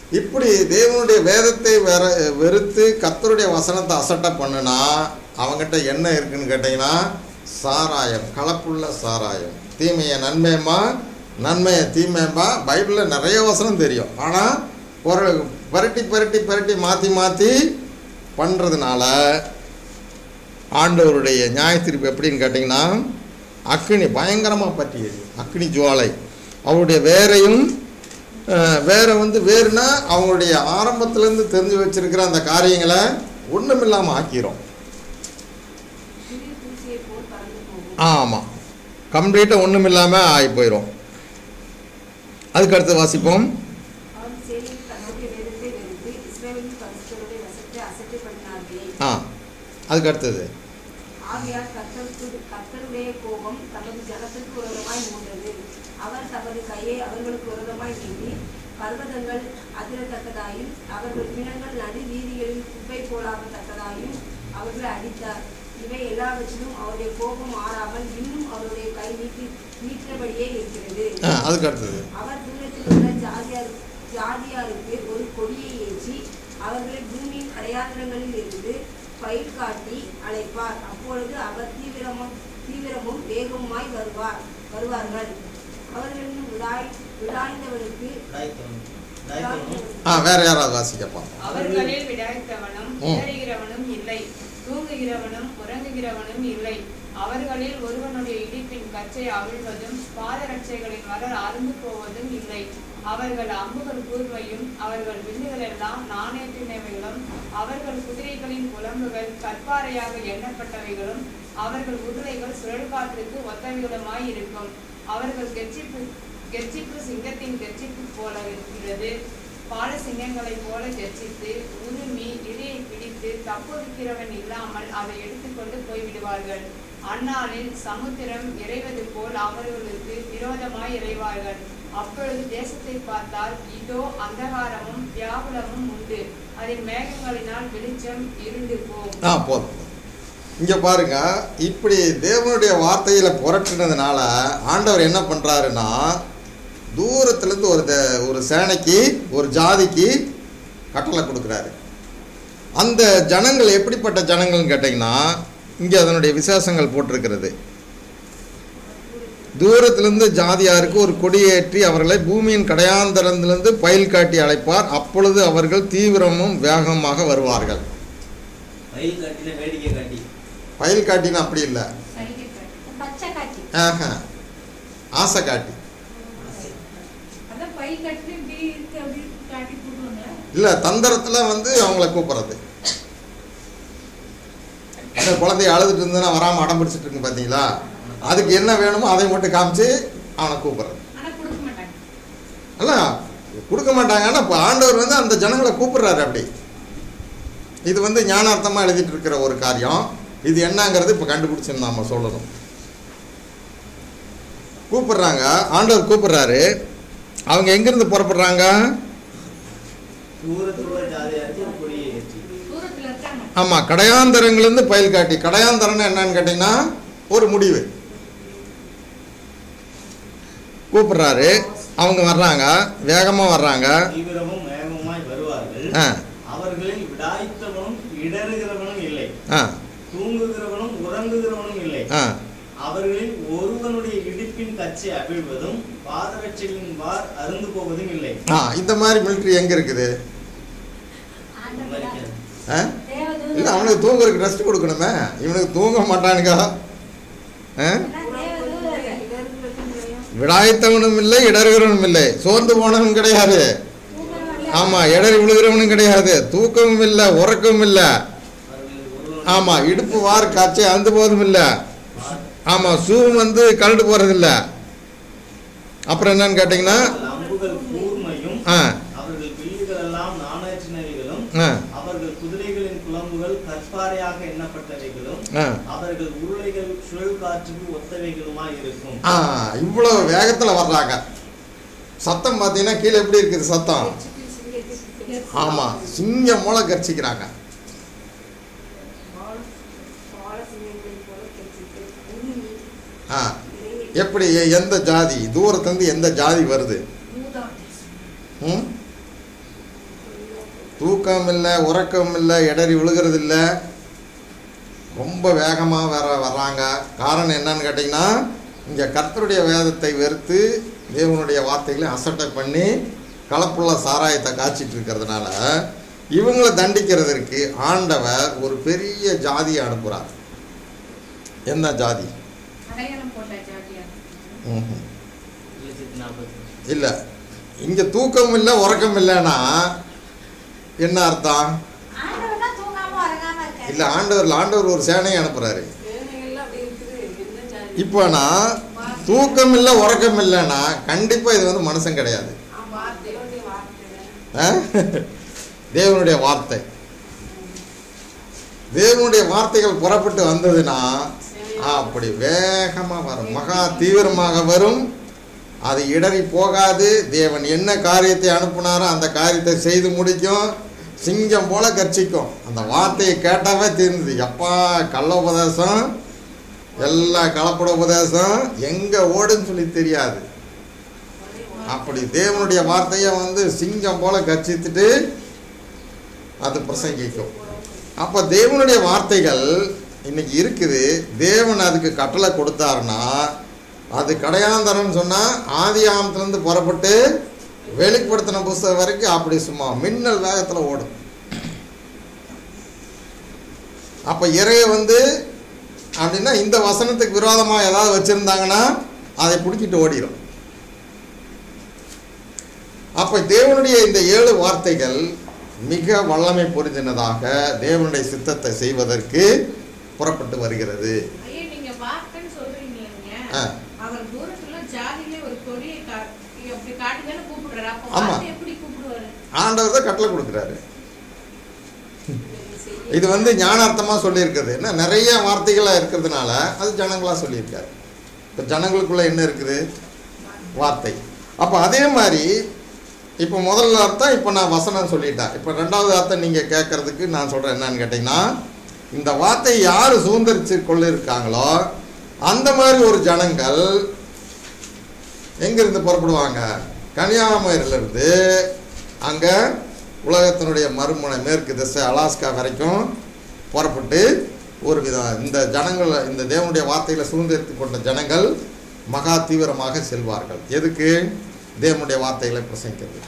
இப்படி தேவனுடைய வேதத்தை வெற வெறுத்து கர்த்தருடைய வசனத்தை அசட்டை பண்ணுனா அவங்ககிட்ட என்ன இருக்குன்னு கேட்டிங்கன்னா சாராயம் கலப்புள்ள சாராயம் தீமையை நன்மையமா நன்மையை தீமையமா பைபிளில் நிறைய வசனம் தெரியும் ஆனால் ஒரு பரட்டி பரட்டி பரட்டி மாற்றி மாற்றி பண்ணுறதுனால ஆண்டவருடைய நியாய தீர்ப்பு எப்படின்னு கேட்டிங்கன்னா அக்கினி பயங்கரமாக பற்றியது அக்கினி ஜுவாலை அவருடைய வேரையும் அஹ், வேற வந்து வேறுனா அவங்களுடைய ஆரம்பத்திலேருந்து தெரிஞ்சு வச்சிருக்கிற அந்த காரியங்களை ஒன்றுமில்லாமல் ஆக்கிரும் சிறு தூசியை போல் பறந்து போகும் ஆமாம் கம்ப்ளீட்டாக ஒன்றுமில்லாமல் ஆகி போயிடும் அதுக்கு அடுத்து வாசிப்போம் அவர் சேனையில் தன்னுடைய வேதத்தை வெறுத்து இஸ்ரவேலின் பரிசுத்தருடைய வசத்தை அசட்டை பண்ணினார்களே ஆ அதுக்கு அடுத்தது ஆகையால் கர்த்தருக்கு கர்த்தருடைய கோபம் தமது ஜனத்திற்கு விரோதமாய் மூண்டது அவர் தமது கையை அவர்களுக்கு விரோதமாய் நீட்டி பர்வதங்கள் அதிரத்தக்கதாயும் அவர்கள் பிணங்கள் நடு வீதிகளில் குப்பை போலாகத்தக்கதாயும் அவர்களை அடித்தார் இவை எல்லாவற்றிலும் அவருடைய கோபம் மாறாமல் இன்னும் அவருடைய கை நீட்டி நீட்டினபடியே இருக்கிறது ஆ அதுக்கு அடுத்தது அவர் தூரத்தில் உள்ள ஜாதியார் ஜாதியாருக்கு ஒரு கொடியை ஏற்றி அவர்களை பூமியின் கடையாந்திரங்களில் இருந்து பயிர் காட்டி அழைப்பார் அப்பொழுது அவர் தீவிரமும் தீவிரமும் வேகமுமாய் வருவார் வருவார்கள் அவர்களின் விடாய் விடாய்ந்தவனுக்கு உடாய்த்தவன். உடாய்த்தவனும் ஆ வேற யாராவது வாசிக்கப்பா அவர்களில் விடாய்த்தவனும் ம். இடறுகிறவனும் இல்லை தூங்குகிறவனும் உறங்குகிறவனும் இல்லை அவர்களில் ஒருவனுடைய இடிப்பின் கச்சை அவிழ்வதும் பாதரட்சைகளின் மலர் அறுந்து போவதும் இல்லை அவர்கள் அம்புகள் கூர்மையும் அவர்கள் வில்லுகளெல்லாம் நாணயத்தினவைகளும் அவர்கள் குதிரைகளின் புலம்புகள் கற்பாறையாக எண்ணப்பட்டவைகளும் அவர்கள் உருளைகள் சுழல்காற்றுக்கு ஒத்தவைகளுமாய் இருக்கும் அவர்கள் கெர்ச்சிப்பு கெர்ச்சிப்பு சிங்கத்தின் கெர்ச்சிப்பு போல இருக்கிறது பால சிங்கங்களைப் போல கெர்ச்சித்து உருமி இரையை பிடித்து தப்புவிக்கிறவன் இல்லாமல் அதை எடுத்துக்கொண்டு போய்விடுவார்கள் அந்நாளில் சமுத்திரம் இறைவது போல் அவர்களுக்கு விரோதமாய் இறைவார்கள் அப்பொழுது தேசத்தை பார்த்தால் இதோ அந்தகாரமும் வியாகுலமும் உண்டு அதில் மேகங்களினால் வெளிச்சம் இருண்டு போம் ஆ போதும் இங்கே பாருங்க இப்படி தேவனுடைய வார்த்தையில் புரட்டுனதுனால ஆண்டவர் என்ன பண்ணுறாருன்னா தூரத்துலேருந்து ஒரு தே- ஒரு சேனைக்கு ஒரு ஜாதிக்கு கட்டளை கொடுக்குறாரு அந்த ஜனங்கள் எப்படிப்பட்ட ஜனங்கள்னு கேட்டிங்கன்னா இங்கே அதனுடைய விசேஷங்கள் போட்டிருக்கிறது தூரத்திலிருந்து ஜாதியாருக்கு ஒரு கொடியேற்றி அவர்களை பூமியின் கடையாந்தரத்திலிருந்து பயில் காட்டி அழைப்பார் அப்பொழுது அவர்கள் தீவிரமும் வேகமாக வருவார்கள் வயல் காட்டில வேடிக்கை காட்டி பயில் காட்டினா அப்படி இல்லை சைகை காட்டு. பச்சை காட்சி ஆஹா. ஆசை காட்டி அதான் பை கட்டி இப்படி இருக்கு அப்படி காட்டி போடுவாங்க இல்லை தந்திரத்தில் வந்து அவங்கள கூப்பிட்றது அந்த குழந்தைய அழுதுட்டு இருந்ததுன்னா வராமல் அடம் பிடிச்சிட்டு இருக்கு பார்த்தீங்களா அதுக்கு என்ன வேணுமோ அதை மட்டும் காமிச்சு அவனை கூப்பிட்றது ஆனா கொடுக்க மாட்டாங்க அல்ல கொடுக்க மாட்டாங்க ஆனால் இப்போ ஆண்டவர் வந்து அந்த ஜனங்களை கூப்பிடுறாரு அப்படி இது வந்து ஞானார்த்தமாக எழுதிட்டு இருக்கிற ஒரு காரியம் இது என்னங்கிறது இப்போ கண்டுபிடிச்சு நாம சொல்லணும் கூப்பிடுறாங்க ஆண்டவர் கூப்பிடுறாரு அவங்க எங்கேருந்து புறப்படுறாங்க தூரத்துல ஜாதியாருக்கு ஒரு கொடியை ஏற்றி தூரத்துல இருக்காங்க ஆமாம் கடையாந்தரங்கள்லேருந்து பயில் காட்டி கடையாந்தரம்னு என்னன்னு கேட்டிங்கன்னா ஒரு முடிவு கூப்பிடுறாரு அவங்க வர்றாங்க வேகமாக வர்றாங்க தீவிரமும் வேகமாய் வருவார்கள் ஆ அவர்களில் விடாய்த்தவனும் இடறுகிறவனும் இல்லை ஆ தூங்குகிறவனும் உறங்குகிறவனும் இல்லை ஆ அவர்களில் ஒருவனுடைய இடுப்பின் கச்சை அவிழ்வதும் பாதரட்சைகளின் வார் அருந்து போவதும் இல்லை ஆ இந்த மாதிரி மிலிட்ரி எங்கே இருக்குது இந்த மாதிரி கே- ஆ இல்லை அவனுக்கு தூங்குறதுக்கு ரெஸ்ட் கொடுக்கணுமே இவனுக்கு தூங்க மாட்டானுங்க ஆ விடாய்த்தவனும் இல்லை இடறுகிறவனும் இல்லை சோர்ந்து போனவனும் கிடையாது ஆமாம் இடறி விழுகிறவனும் கிடையாது தூக்கமும் இல்லை உறக்கமும் இல்லை அவர்களில் ஒருவனுடைய ஆமாம் இடுப்பு வார் காய்ச்சி அந்து போவதும் இல்லை ஆமாம் ஷூவும் வந்து கழண்டு போகிறதில்ல அப்புறம் என்னன்னு கேட்டிங்கன்னா அவர்கள் அம்புகள் கூர்மையும் ஆ அவர்கள் வில்லுகள் எல்லாம் நாணயற்றினவைகளும் ஆ அவர்கள் குதிரைகளின் குழம்புகள் கற்பாறையாக எண்ணப்பட்டவைகளும் ஆ அவர்கள் உருளைகள் சுழல் காற்றுக்கு ஒத்தவைகளுமாய் இருக்கும் ஆ இவ்வளோ வேகத்தில் வர்றாங்க சத்தம் பார்த்தீங்கன்னா கீழே எப்படி இருக்குது சத்தம் ஆமாம் சிங்கம் மூல கர்ச்சிக்கிறாங்க ஆ எப்படி எந்த ஜாதி தூரத்துலேருந்து எந்த ஜாதி வருது பூதம் ம் தூக்கம் இல்லை உறக்கம் இல்லை இடறி விழுகிறது இல்லை ரொம்ப வேகமாக வேற வர்றாங்க காரணம் என்னன்னு கேட்டிங்கன்னா இங்கே கர்த்தருடைய வேதத்தை வெறுத்து தேவனுடைய வார்த்தைகளை அசட்டை பண்ணி கலப்புள்ள சாராயத்தை காய்ச்சிட்டு இருக்கிறதுனால இவங்களை தண்டிக்கிறதற்கு ஆண்டவர் ஒரு பெரிய ஜாதியை அனுப்புகிறார் என்ன ஜாதி அடையாளம் போட்ட ஜாதியா ம்ஹும். லட்சத்தி நாற்பத்தி இல்லை இங்கே தூக்கம் இல்லை உறக்கம் இல்லைன்னா என்ன அர்த்தம் ஆண்டவர்னா தூங்காம உறங்காம இருக்காரு. இல்லை ஆண்டவர் ஆண்டவர் ஒரு சேனையை அனுப்புகிறாரு வேலைகள்லாம் அப்படி இருக்குது என்ன ஜாதி இப்போ நான் தூக்கம் இல்லை உறக்கம் இல்லைன்னா கண்டிப்பாக இது வந்து மனுஷன் கிடையாது வார்த்தையோடைய வார்த்தை ஆ? தேவனுடைய வார்த்தை தேவனுடைய வார்த்தைகள் புறப்பட்டு வந்ததுன்னா அப்படி வேகமாக வரும் மகா தீவிரமாக வரும் அது இடறி போகாது தேவன் என்ன காரியத்தை அனுப்புனாரோ அந்த காரியத்தை செய்து முடிக்கும் சிங்கம் போல கர்ச்சிக்கும் அந்த வார்த்தையை கேட்டாவே தெரிந்தது எப்பா கள்ள உபதேசம் எல்லா கலப்பட உபதேசம் எங்கே ஓடுன்னு சொல்லி தெரியாது அப்படி தேவனுடைய வார்த்தையை வந்து சிங்கம் போல கர்ச்சித்துட்டு அது பிரசங்கிக்கும் அப்போ தேவனுடைய வார்த்தைகள் இன்னைக்கு இருக்குது தேவன் அதுக்கு கட்டளை கொடுத்தாருன்னா அது கடையாந்தரம்னு சொன்னால் ஆதி ஆமத்துலேருந்து புறப்பட்டு வெளிப்படுத்தின புஸ்தகம் வரைக்கும் அப்படி சும்மா மின்னல் வேகத்தில் ஓடும் அப்போ இறைய வந்து அப்படின்னா இந்த வசனத்துக்கு விரோதமாக ஏதாவது வச்சுருந்தாங்கன்னா அதை பிடிச்சிட்டு ஓடிடும் அப்போ தேவனுடைய இந்த ஏழு வார்த்தைகள் மிக வல்லமை பொருந்தினதாக தேவனுடைய சித்தத்தை செய்வதற்கு புறப்பட்டு வருகிறது ஐயா நீங்க வார்த்தைன்னு சொல்றீங்களேங்க ஆ. அவர் தூரத்துல ஜாதியிலே ஒரு கொடியை கா- அப்படி காட்டுங்கன்னு கூப்பிடுறாரு அப்ப ஆமா. வார்த்தை எப்படி கூப்பிடுவாரு ஆண்டவர் தான் கட்டளை கொடுக்குறாரு இது வந்து ஞானார்த்தமாக சொல்லியிருக்குது என்ன நிறைய வார்த்தைகளாக இருக்கிறதுனால அது ஜனங்களாக சொல்லியிருக்காரு இப்போ ஜனங்களுக்குள்ள என்ன இருக்குது வார்த்தை அப்போ அதே மாதிரி இப்போ முதல்ல அர்த்தம் இப்போ நான் வசனம் சொல்லிட்டேன் இப்போ ரெண்டாவது அர்த்தம் நீங்கள் கேட்கறதுக்கு நான் சொல்கிறேன் என்னன்னு கேட்டிங்கன்னா இந்த வார்த்தையை யார் சுதந்திரிச்சு கொள்ளிருக்காங்களோ அந்த மாதிரி ஒரு ஜனங்கள் எங்கிருந்து புறப்படுவாங்க கன்னியாகுமரியிலிருந்து அங்கே உலகத்தினுடைய மறுமுனை மேற்கு திசை அலாஸ்கா வரைக்கும் புறப்பட்டு ஒரு விதம் இந்த ஜனங்கள் இந்த தேவனுடைய வார்த்தைகளை சுதந்திரித்து கொண்ட ஜனங்கள் மகா தீவிரமாக செல்வார்கள் எதுக்கு தேவனுடைய வார்த்தைகளை பிரசங்கிக்கிறது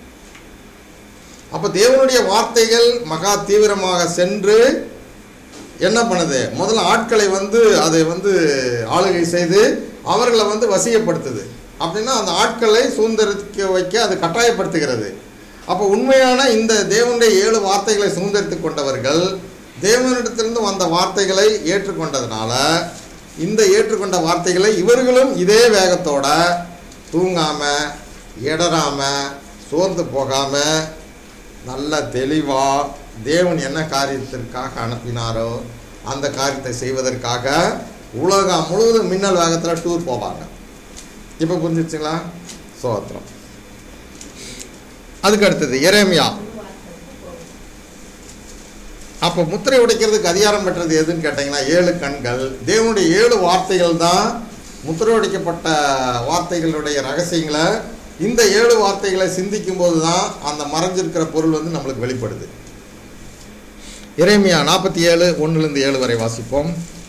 அப்போ தேவனுடைய வார்த்தைகள் மகா தீவிரமாக சென்று என்ன பண்ணுது முதல்ல ஆட்களை வந்து அதை வந்து ஆளுகை செய்து அவர்களை வந்து வசியப்படுத்துது அப்படின்னா அந்த ஆட்களை சுதந்திரிக்க வைக்க அது கட்டாயப்படுத்துகிறது அப்போ உண்மையான இந்த தேவனுடைய ஏழு வார்த்தைகளை சுதந்திரித்து கொண்டவர்கள் தேவனிடத்திலிருந்து வந்த வார்த்தைகளை ஏற்றுக்கொண்டதுனால இந்த ஏற்றுக்கொண்ட வார்த்தைகளை இவர்களும் இதே வேகத்தோட தூங்காம இடராம சோர்ந்து போகாம நல்ல தெளிவா தேவன் என்ன காரியத்திற்காக அனுப்பினாரோ அந்த காரியத்தை செய்வதற்காக உலகம் முழுவதும் மின்னல் வேகத்தில் டூர் போவாங்க இப்போ புரிஞ்சிச்சுங்களா சோத்திரம் அதுக்கு அடுத்தது எரேமியா அப்போ முத்திரை உடைக்கிறதுக்கு அதிகாரம் பெற்றது எதுன்னு கேட்டிங்கன்னா ஏழு கண்கள் தேவனுடைய ஏழு வார்த்தைகள் தான் முத்திரை உடைக்கப்பட்ட வார்த்தைகளுடைய ரகசியங்களை இந்த ஏழு வார்த்தைகளை சிந்திக்கும் போது தான் அந்த மறைஞ்சிருக்கிற பொருள் வந்து நம்மளுக்கு வெளிப்படுது எரேமியா நாற்பத்தி ஏழு ஒன்றுலேருந்து ஏழு வரை வாசிப்போம்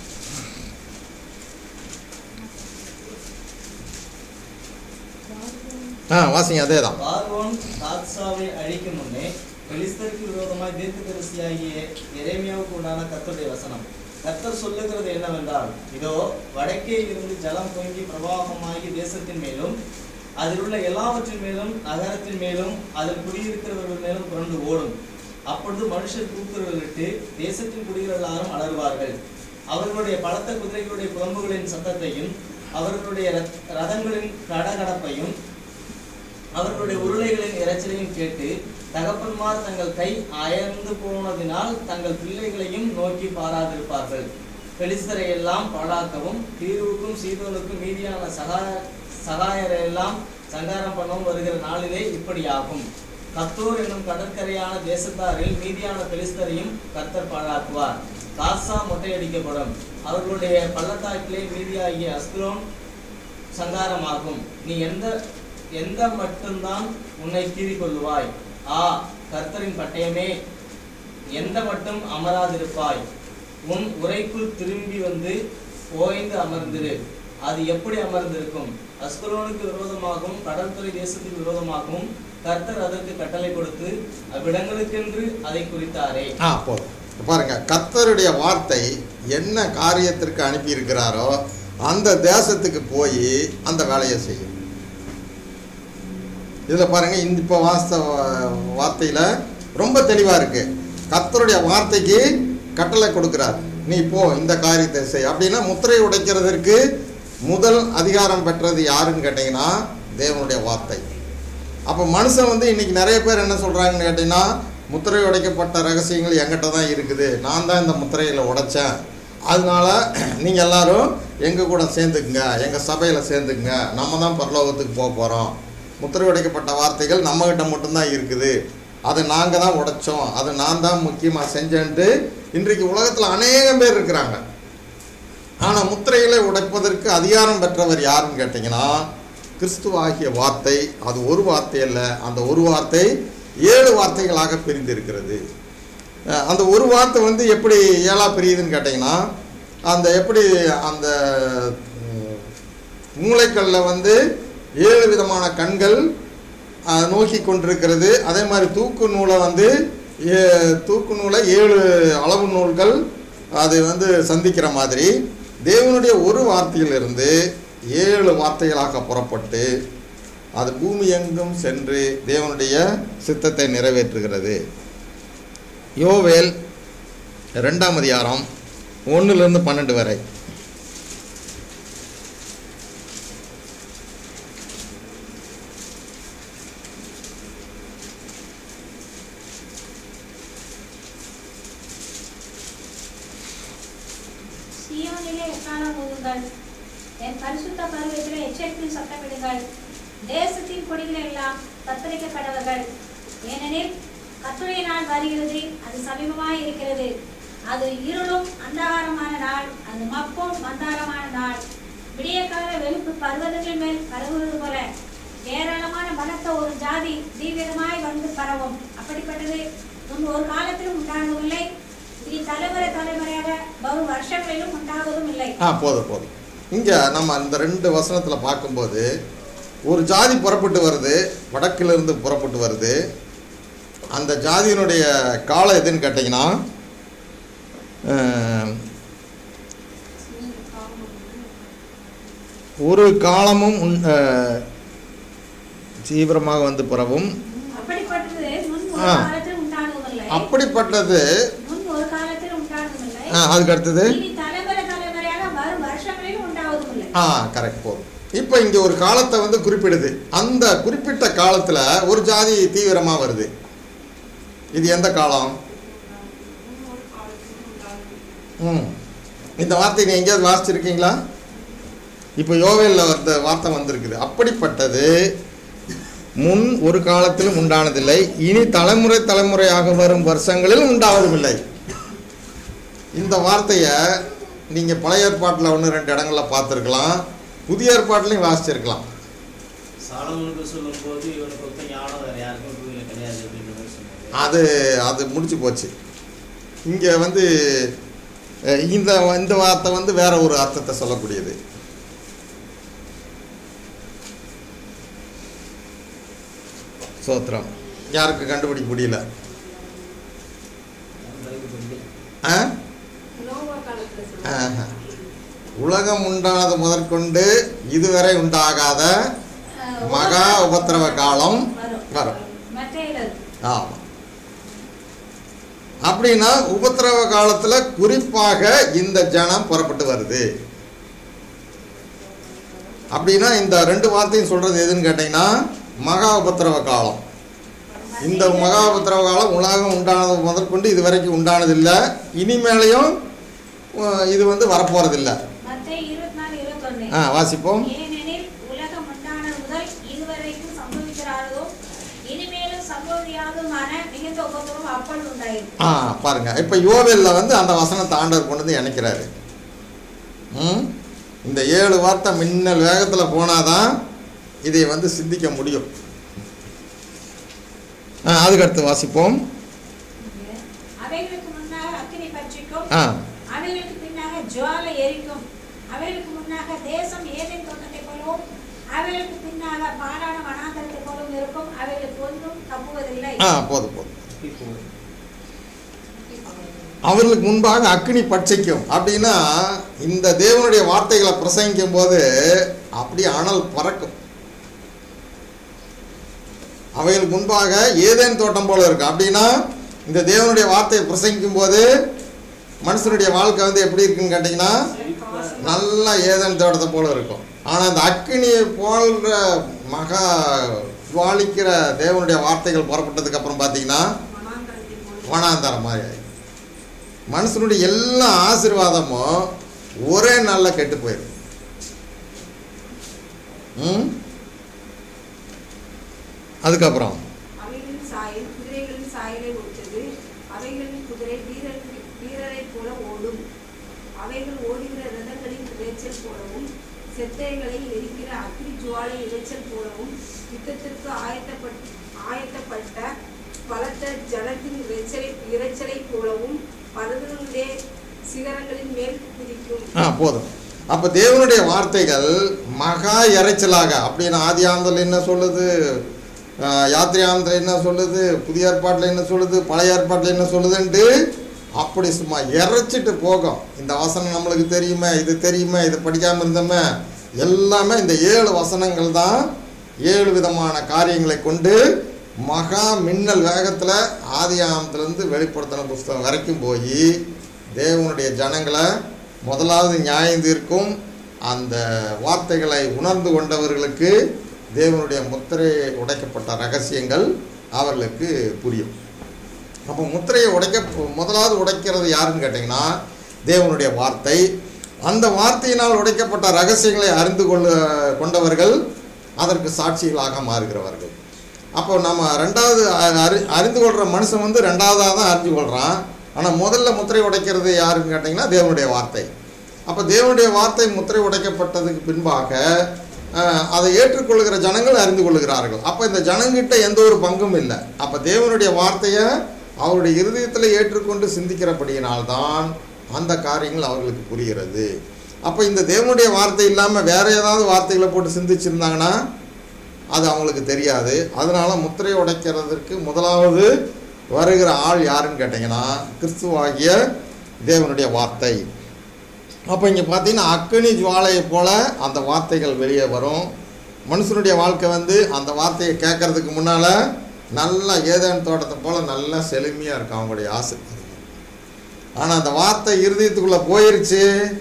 ஆ வாசிங்க அதே தான் பார்வோன் தாத்சாவை அழிக்கும் முன்னே பெலிஸ்தருக்கு விரோதமாய் தீர்க்கதரிசியாகிய எரேமியாவுக்கு உண்டான கர்த்தருடைய வசனம் கர்த்தர் சொல்லுகிறது என்னவென்றால் இதோ வடக்கே இருந்து ஜலம் பொங்கி பிரவாகமாகி தேசத்தின் மேலும் அதில் உள்ள எல்லாவற்றின் மேலும் நகரத்தின் மேலும் அதில் குடியிருக்கிறவர்கள் மேலும் புரண்டு ஓடும் அப்பொழுது மனுஷர் கூக்குரலிட்டு தேசத்தின் குடிகள் எல்லாரும் அலறுவார்கள் அவர்களுடைய பலத்த குதிரைகளுடைய குழம்புகளின் சத்தத்தையும் அவர்களுடைய ரத்- ரதங்களின் கடகடப்பையும் அவர்களுடைய உருளைகளின் இரைச்சலையும் கேட்டு தகப்பன்மார் தங்கள் கை அயர்ந்து போனதினால் தங்கள் பிள்ளைகளையும் நோக்கி பாராதிருப்பார்கள் பெலிஸ்தரை எல்லாம் பாழாக்கவும் தீர்வுக்கும் சீதோனுக்கும் மீதியான சகாய சகாயரையெல்லாம் சங்காரம் பண்ணவும் வருகிற நாளிலே இப்படியாகும் கத்தோர் என்னும் கடற்கரையான தேசத்தாரில் மீதியான பெலிஸ்தரையும் கர்த்தர் பாழாக்குவார் காசா மொட்டையடிக்கப்படும் அவர்களுடைய பள்ளத்தாக்கிலே மீதியாகிய அஸ்குலோன் சங்காரமாகும் நீ எந்த எந்த மட்டும்தான் உன்னை கீறிக் கொள்ளுவாய் ஆ கர்த்தரின் பட்டயமே எந்த மட்டும் அமராதிருப்பாய் உன் உரைக்குள் திரும்பி வந்து ஓய்ந்து அமர்ந்திரு அது எப்படி அமர்ந்திருக்கும் அஸ்கலோனுக்கு விரோதமாகவும் கடற்கரை தேசத்துக்கு விரோதமாகவும் கர்த்தர் அதற்கு கட்டளை கொடுத்து அவ்விடங்களுக்கென்று அதை குறித்தாரே ஆ போதும் இப்ப பாருங்க கர்த்தருடைய வார்த்தை என்ன காரியத்திற்கு அனுப்பி இருக்கிறாரோ அந்த தேசத்துக்கு போய் அந்த வேலையை செய்யும் இதில் பாருங்க இந்த இப்போ வாஸ்த வார்த்தையில் ரொம்ப தெளிவாக இருக்கு கர்த்தருடைய வார்த்தைக்கு கட்டளை கொடுக்கிறார் நீ போ இந்த காரியத்தை செய் அப்படின்னா முத்திரை உடைக்கிறதற்கு முதல் அதிகாரம் பெற்றது யாருன்னு கேட்டிங்கன்னா தேவனுடைய வார்த்தை அப்போ மனுஷன் வந்து இன்னைக்கு நிறைய பேர் என்ன சொல்கிறாங்கன்னு கேட்டிங்கன்னா முத்திரை உடைக்கப்பட்ட ரகசியங்கள் என்கிட்ட தான் இருக்குது நான் தான் இந்த முத்திரையில் உடைச்சேன் அதனால நீங்கள் எல்லாரும் எங்கள் கூட சேர்ந்துக்குங்க எங்கள் சபையில் சேர்ந்துக்குங்க நம்ம தான் பரலோகத்துக்கு போக போகிறோம் முத்திரை உடைக்கப்பட்ட வார்த்தைகள் நம்மகிட்ட மட்டும்தான் இருக்குது அதை நாங்கள் தான் உடைச்சோம் அதை நான் தான் முக்கியமாக செஞ்சேன்ட்டு இன்றைக்கு உலகத்தில் அநேகம் பேர் இருக்கிறாங்க ஆனால் முத்திரைகளை உடைப்பதற்கு அதிகாரம் பெற்றவர் யாருன்னு கேட்டிங்கன்னா கிறிஸ்துவாகிய வார்த்தை அது ஒரு வார்த்தை அல்ல அந்த ஒரு வார்த்தை ஏழு வார்த்தைகளாக பிரிந்திருக்கிறது அஹ் அந்த ஒரு வார்த்தை வந்து எப்படி ஏழா பிரியுதுன்னு கேட்டிங்கன்னா அந்த எப்படி அந்த உம், மூளைக்கல்ல வந்து ஏழு விதமான கண்கள் அஹ், நோக்கி கொண்டிருக்கிறது அதே மாதிரி தூக்கு நூலை வந்து ஏ- தூக்கு நூலை ஏழு அளவு நூல்கள் அது வந்து சந்திக்கிற மாதிரி தேவனுடைய ஒரு வார்த்தையிலிருந்து ஏழு வார்த்தைகளாக புறப்பட்டு அது பூமி எங்கும் சென்று தேவனுடைய சித்தத்தை நிறைவேற்றுகிறது யோவேல் ரெண்டாம் அதிகாரம் ஒன்றுலேருந்து பன்னெண்டு வரை சீயோனிலே எக்காலம் ஊதுங்கள் என் பரிசுத்த பருவத்திலே எச்சரித்து சத்தமிடுங்கள் தேசத்தின் கொடிகளை எல்லாம் கத்தரிக்க கடவர்கள் ஏனெனில் கத்துடைய நாள் வருகிறது அது சமீபமாய் இருக்கிறது அது இருளும் அந்தகாரமான நாள் அது மப்பும் மந்தாரமான நாள் விடியக்கால வெளுப்பு பர்வதங்கள் மேல் பரவுவது போல ஏராளமான பலத்த ஒரு ஜாதி தீவிரமாய் வந்து பரவும் அப்படிப்பட்டது முன் ஒரு காலத்திலும் உண்டானதில்லை இனி தலைமுறை தலைமுறையாக வரும் வருஷங்களிலும் உண்டாவதும் இல்லை ஆ போதும் போதும் இங்கே நம்ம இந்த ரெண்டு வசனத்தில் பார்க்கும்போது ஒரு ஜாதி புறப்பட்டு வருது வடக்கிலிருந்து புறப்பட்டு வருது அந்த ஜாதியினுடைய காலம் எதுன்னு கேட்டிங்கன்னா அஹ், ஒரு காலமும் உன்- அஹ், தீவிரமாக வந்து பரவும் அப்படிப்பட்டது முன் ஒரு ஆ. காலத்தில் உண்டானதுமில்லை அப்படிப்பட்டது முன் ஒரு காலத்தில் உண்டானதுமில்லை ஆ, அதுக்கு அடுத்தது இனி தலைமுறை தலைமுறையாக வரும் வருஷங்களிலும் உண்டாவதுமில்லை ஆ கரெக்ட் போதும் இப்போ இங்கே ஒரு காலத்தை வந்து குறிப்பிடுது அந்த குறிப்பிட்ட காலத்தில் ஒரு ஜாதி தீவிரமாக வருது இது எந்த காலம் ம் இந்த வார்த்தை நீ எங்கேயாவது வாசிச்சிருக்கீங்களா இப்போ யோவேலில் வந்த வார்த்தை வந்திருக்குது அப்படிப்பட்டது முன் ஒரு காலத்திலும் உண்டானதில்லை இனி தலைமுறை தலைமுறையாக வரும் வருஷங்களிலும் உண்டாவதுமில்லை இந்த வார்த்தையை நீங்கள் பழைய ஏற்பாட்டில் ஒன்று ரெண்டு இடங்களில் பார்த்துருக்கலாம் புதிய ஏற்பாட்டிலையும் வாசிச்சிருக்கலாம் சாலமோனுக்கு சொல்லும்போது இவனுக்கு ஒத்த ஞானம் வேற யாருக்கும் பூமியில கிடையாது அப்படின்ற மாதிரி சொன்னாரு அது அது முடிஞ்சு போச்சு இங்கே வந்து அஹ், இந்த இந்த வார்த்தை வந்து வேற ஒரு அர்த்தத்தை சொல்லக்கூடியது சோத்திரம் யாருக்கு கண்டுபிடிக்க முடியல ஆ நோவா காலத்துல சொல்லுவாங்க ஆஹா. உலகம் உண்டானது முதற்கொண்டு இதுவரை உண்டாகாத அஹ், மகா உபத்திரவ காலம் வரும் வரும் மற்ற ஆமாம் அப்படின்னா உபத்திரவ காலத்தில் குறிப்பாக இந்த ஜனம் புறப்பட்டு வருது அப்படின்னா இந்த ரெண்டு வார்த்தையும் சொல்றது எதுன்னு கேட்டிங்கன்னா மகா உபத்திரவ காலம் இந்த மகா உபத்திரவ காலம் உலகம் உண்டானது முதற்கொண்டு இது வரைக்கும் உண்டானதில்லை இனிமேலையும் அஹ், இது வந்து வரப்போறதில்லை மற்ற இருபத்தி நாலு இருபத்தொன்னு ஆ வாசிப்போம் ஏனெனில் உலகம் உண்டானது முதல் இதுவரைக்கும் சம்பவிக்கிறாரதோ இனிமேலும் சம்பவியாதுமான மிகுந்த உபத்திரம் அப்பொழுது உண்டாயிருக்கும் ஆ பாருங்க இப்போ யோவேலில் வந்து அந்த வசனத்தை ஆண்டவர் கொண்டு வந்து இணைக்கிறாரு ம் இந்த ஏழு வார்த்தை மின்னல் வேகத்தில் போனாதான் இதை வந்து சிந்திக்க முடியும் ஆ, அதுக்கு அடுத்து வாசிப்போம் அவைகளுக்கு முன்னாக அக்கினி பட்சிக்கும் ஆ அவைகளுக்கு பின்னாக ஜுவாலை எரிக்கும் அவைகளுக்கு முன்னாக தேசம் ஏதேன் தோட்டத்தை போலவும் அவைகளுக்கு பின்னாக பாலான வனாந்தரத்தை போலவும் இருக்கும் அவைகளுக்கு ஒன்றும் தப்புவதில்லை ஆ போதும் போதும் அவர்களுக்கு முன்பாக அக்கினி பட்சிக்கும் அப்படின்னா இந்த தேவனுடைய வார்த்தைகளை பிரசங்கிக்கும் போது அப்படியே அனல் பறக்கும் அவைகளுக்கு முன்பாக ஏதேன் தோட்டம் போல இருக்கும் அப்படின்னா இந்த தேவனுடைய வார்த்தையை பிரசங்கிக்கும் போது மனுஷனுடைய வாழ்க்கை வந்து எப்படி இருக்குன்னு கேட்டிங்கன்னா நல்லா ஏதேன் தோட்டத்தை போல இருக்கும் ஆனால் இந்த அக்கினியை போன்ற மகா ஜுவாலிக்கிற தேவனுடைய வார்த்தைகள் புறப்பட்டதுக்கு அப்புறம் பார்த்தீங்கன்னா வனாந்தரத்தை போல வனாந்தரம் மாதிரி ஆயிடும் மனுஷனுடைய எல்லா ஆசீர்வாதமும் ஒரே நாளில் கெட்டு போயிடும் ம் அதுக்கப்புறம் அவைகளின் சாயல் குதிரைகளின் சாயலை ஒத்தது அவைகளின் குதிரை வீரர் வீரரைப் போல ஓடும் அவைகள் ஓடுகிற ரதங்களின் இரைச்சல் போலவும் செத்தைகளை எரிக்கிற அக்னி ஜுவாலை இரைச்சல் போலவும் யுத்தத்திற்கு ஆயத்தப்பட் ஆயத்தப்பட்ட பலத்த ஜனத்தின் இரைச்சலை இரைச்சலை போலவும் பர்வதங்களுடைய சிகரங்களின் மேல் குதிக்கும் ஆ போதும் அப்போ தேவனுடைய வார்த்தைகள் மகா இறைச்சலாக அப்படின்னு ஆதி ஆந்தில் என்ன சொல்லுது ஆ, யாத்திரை என்ன சொல்லுது புதிய ஏற்பாட்டில் என்ன சொல்லுது பழைய ஏற்பாட்டில் என்ன சொல்லுதுன்ட்டு அப்படி சும்மா இறைச்சிட்டு போகும் இந்த வசனம் நம்மளுக்கு தெரியுமே இது தெரியுமே இது படிக்காமல் இருந்தோமே எல்லாமே இந்த ஏழு வசனங்கள் தான் ஏழு விதமான காரியங்களை கொண்டு மகா மின்னல் வேகத்தில் ஆதி ஆமத்திலேருந்து வெளிப்படுத்தின புஸ்தகம் வரைக்கும் போய் தேவனுடைய ஜனங்களை முதலாவது நியாயம் தீர்க்கும் அந்த வார்த்தைகளை உணர்ந்து கொண்டவர்களுக்கு தேவனுடைய முத்திரை உடைக்கப்பட்ட ரகசியங்கள் அவர்களுக்கு புரியும் அப்போ முத்திரையை உடைக்க முதலாவது உடைக்கிறது யாருன்னு கேட்டிங்கன்னா தேவனுடைய வார்த்தை அந்த வார்த்தையினால் உடைக்கப்பட்ட ரகசியங்களை அறிந்து கொள்ள கொண்டவர்கள் அதற்கு சாட்சிகளாக மாறுகிறவர்கள் அப்போ நம்ம ரெண்டாவது அ- அறி அறிந்து கொள்கிற மனுஷன் வந்து ரெண்டாவதாக தான் அறிஞ்சு கொள்கிறான் ஆனால் முதல்ல முத்திரை உடைக்கிறது யாருன்னு கேட்டிங்கன்னா தேவனுடைய வார்த்தை அப்போ தேவனுடைய வார்த்தை முத்திரை உடைக்கப்பட்டதுக்கு பின்பாக அஹ், அதை ஏற்றுக்கொள்கிற ஜனங்கள் அறிந்து கொள்கிறார்கள் அப்போ இந்த ஜனங்கிட்ட எந்த ஒரு பங்கும் இல்லை அப்போ தேவனுடைய வார்த்தையை அவருடைய இருதயத்தில் ஏற்றுக்கொண்டு சிந்திக்கிறபடியினால்தான் அந்த காரியங்கள் அவர்களுக்கு புரிகிறது அப்போ இந்த தேவனுடைய வார்த்தை இல்லாமல் வேற ஏதாவது வார்த்தைகளை போட்டு சிந்திச்சிருந்தாங்கன்னா அது அவங்களுக்கு தெரியாது அதனால முத்திரை உடைக்கிறதுக்கு முதலாவது வருகிற ஆள் யாருன்னு கேட்டிங்கன்னா கிறிஸ்துவாகிய தேவனுடைய வார்த்தை அப்போ இங்கே பார்த்தீங்கன்னா அக்கினி ஜுவாலையை போல அந்த வார்த்தைகள் வெளியே வரும் மனுஷனுடைய வாழ்க்கை வந்து அந்த வார்த்தையை கேட்கறதுக்கு முன்னால் நல்லா ஏதேன் தோட்டத்தை போல் நல்லா செழுமையாக இருக்கும் அவங்களுடைய ஆசை ஆனால் அந்த வார்த்தை இருதயத்துக்குள்ளே போயிருச்சு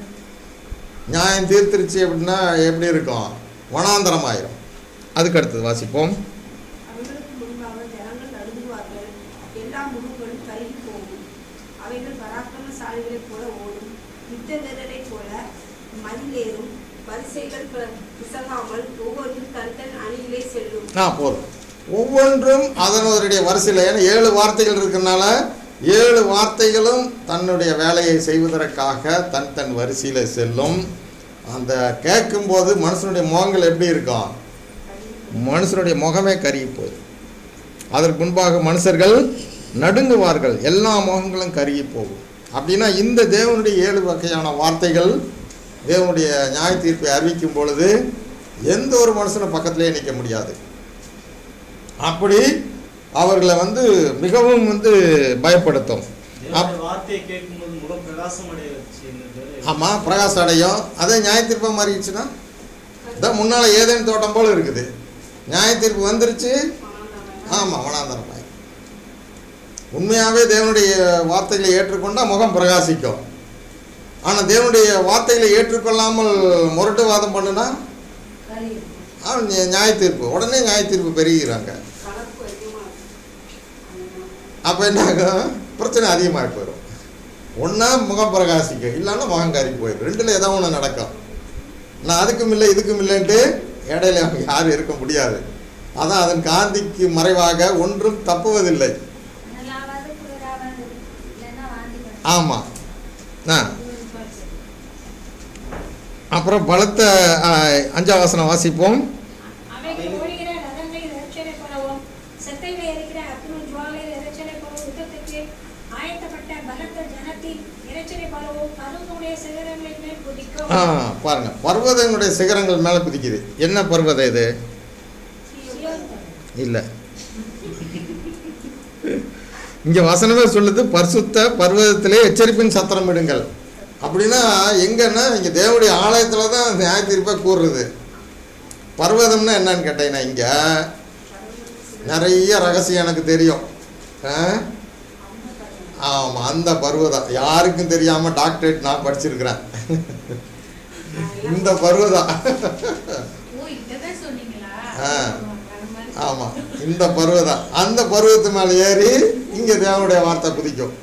நியாயம் தீர்த்துருச்சு அப்படின்னா எப்படி இருக்கும் வனாந்தரமாயிரும் அதுக்கு அடுத்தது வாசிப்போம் அவர்களுக்கு முன்பாக ஜனங்கள் நடுங்குவார்கள் எல்லா முகங்களும் கருகி போகும் அவைகள் பராக்கிரமசாலிகளைப் போல ஓடும் யுத்த வீரரைப் போல மதிலேறும் வரிசைகள் பிற- பிசகாமல் ஒவ்வொன்றும் தன் தன் அணியிலே செல்லும் ஆ போதும் ஒவ்வொன்றும் அதனுடைய வரிசையில் ஏன்னா ஏழு வார்த்தைகள் இருக்கறனால ஏழு வார்த்தைகளும் தன்னுடைய வேலையை செய்வதற்காக தன் தன் வரிசையில் செல்லும் அந்த கேட்கும்போது மனுஷனுடைய முகங்கள் எப்படி இருக்கும் மனுஷனுடைய முகமே கருகி போகுது அதற்கு முன்பாக மனுஷர்கள் நடுங்குவார்கள் எல்லா முகங்களும் கருகி போகும் அப்படின்னா இந்த தேவனுடைய ஏழு வகையான வார்த்தைகள் தேவனுடைய நியாய தீர்ப்பை அறிவிக்கும் பொழுது எந்த ஒரு மனுஷனும் பக்கத்திலே நிற்க முடியாது அப்படி அவர்களை வந்து மிகவும் வந்து பயப்படுத்தும் தேவனுடைய வார்த்தையை கேட்கும்போது முகம் பிரகாசம் அடையச்சு ஆமாம் பிரகாசம் அடையும் அதே நியாய தீர்ப்பாக மாறிடுச்சுன்னா இதான் முன்னால் ஏதேனும் தோட்டம் போல இருக்குது நியாய தீர்ப்பு வந்துருச்சு ஆமாம் வனாந்தரமாய் உண்மையாகவே தேவனுடைய வார்த்தைகளை ஏற்றுக்கொண்டால் முகம் பிரகாசிக்கும் ஆனால் தேவனுடைய வார்த்தைகளை ஏற்றுக்கொள்ளாமல் முரட்டுவாதம் பண்ணுனா அவன் நியா- நியாய தீர்ப்பு உடனே நியாய தீர்ப்பு பெருகிறாங்க கலப்பு அதிகமாக இருக்கும் அப்போ என்ன ஆகும் பிரச்சனை அதிகமாக போயிடும் ஒன்றா முகம் பிரகாசிக்கும் இல்லைன்னா முகம் கறி போயிடும் ரெண்டில் ஏதோ ஒன்று நடக்கும் நான் அதுக்கும் இல்லை இதுக்கும் இல்லைன்ட்டு இடையில யாரும் இருக்க முடியாது அதான் அதன் காந்திக்கு மறைவாக ஒன்றும் தப்புவதில்லை நல்லாவது குளிராவது இல்லைன்னா வாந்தி வரும். ஆமாம் ஆ அப்புறம் பலத்த ஆ, அஞ்சாம் வசனம் வாசிப்போம் அவைகள் ஓடுகிற ரதங்களை இறைச்சலை போலவும் செத்தைகளை எரிக்கிற அக்னி இறைச்சலை பரவும் பருவனுடைய சிகரங்களின் மேல் குதிக்கும் ஆ பாருங்க பர்வதங்களுடைய சிகரங்கள் மேலே குதிக்குது என்ன பர்வதம் இது சியோன் இல்லை இங்க வசனமே சொல்லுது பரிசுத்த பர்வதத்திலே எச்சரிப்பின் சத்திரம் இடுங்கள் அப்படின்னா எங்கன்னா இங்க தேவனுடைய ஆலயத்துல தான் நியாய தீர்ப்பை கூறுறது பர்வதம்னா என்னன்னு கேட்டீங்கன்னா இங்க நிறைய ரகசியம் எனக்கு தெரியும் ஆ? ஆமா அந்த பர்வதம் யாருக்கும் தெரியாம டாக்டரேட் நான் படிச்சிருக்கிறேன் இந்த பர்வதம் ஓ இததான் சொன்னீங்களா ஆ. வேற மாதிரி ஆமா இந்த பருவதம் அந்த பருவத்து மேல ஏறி இங்க தேவனுடைய வார்த்தை குதிக்கும்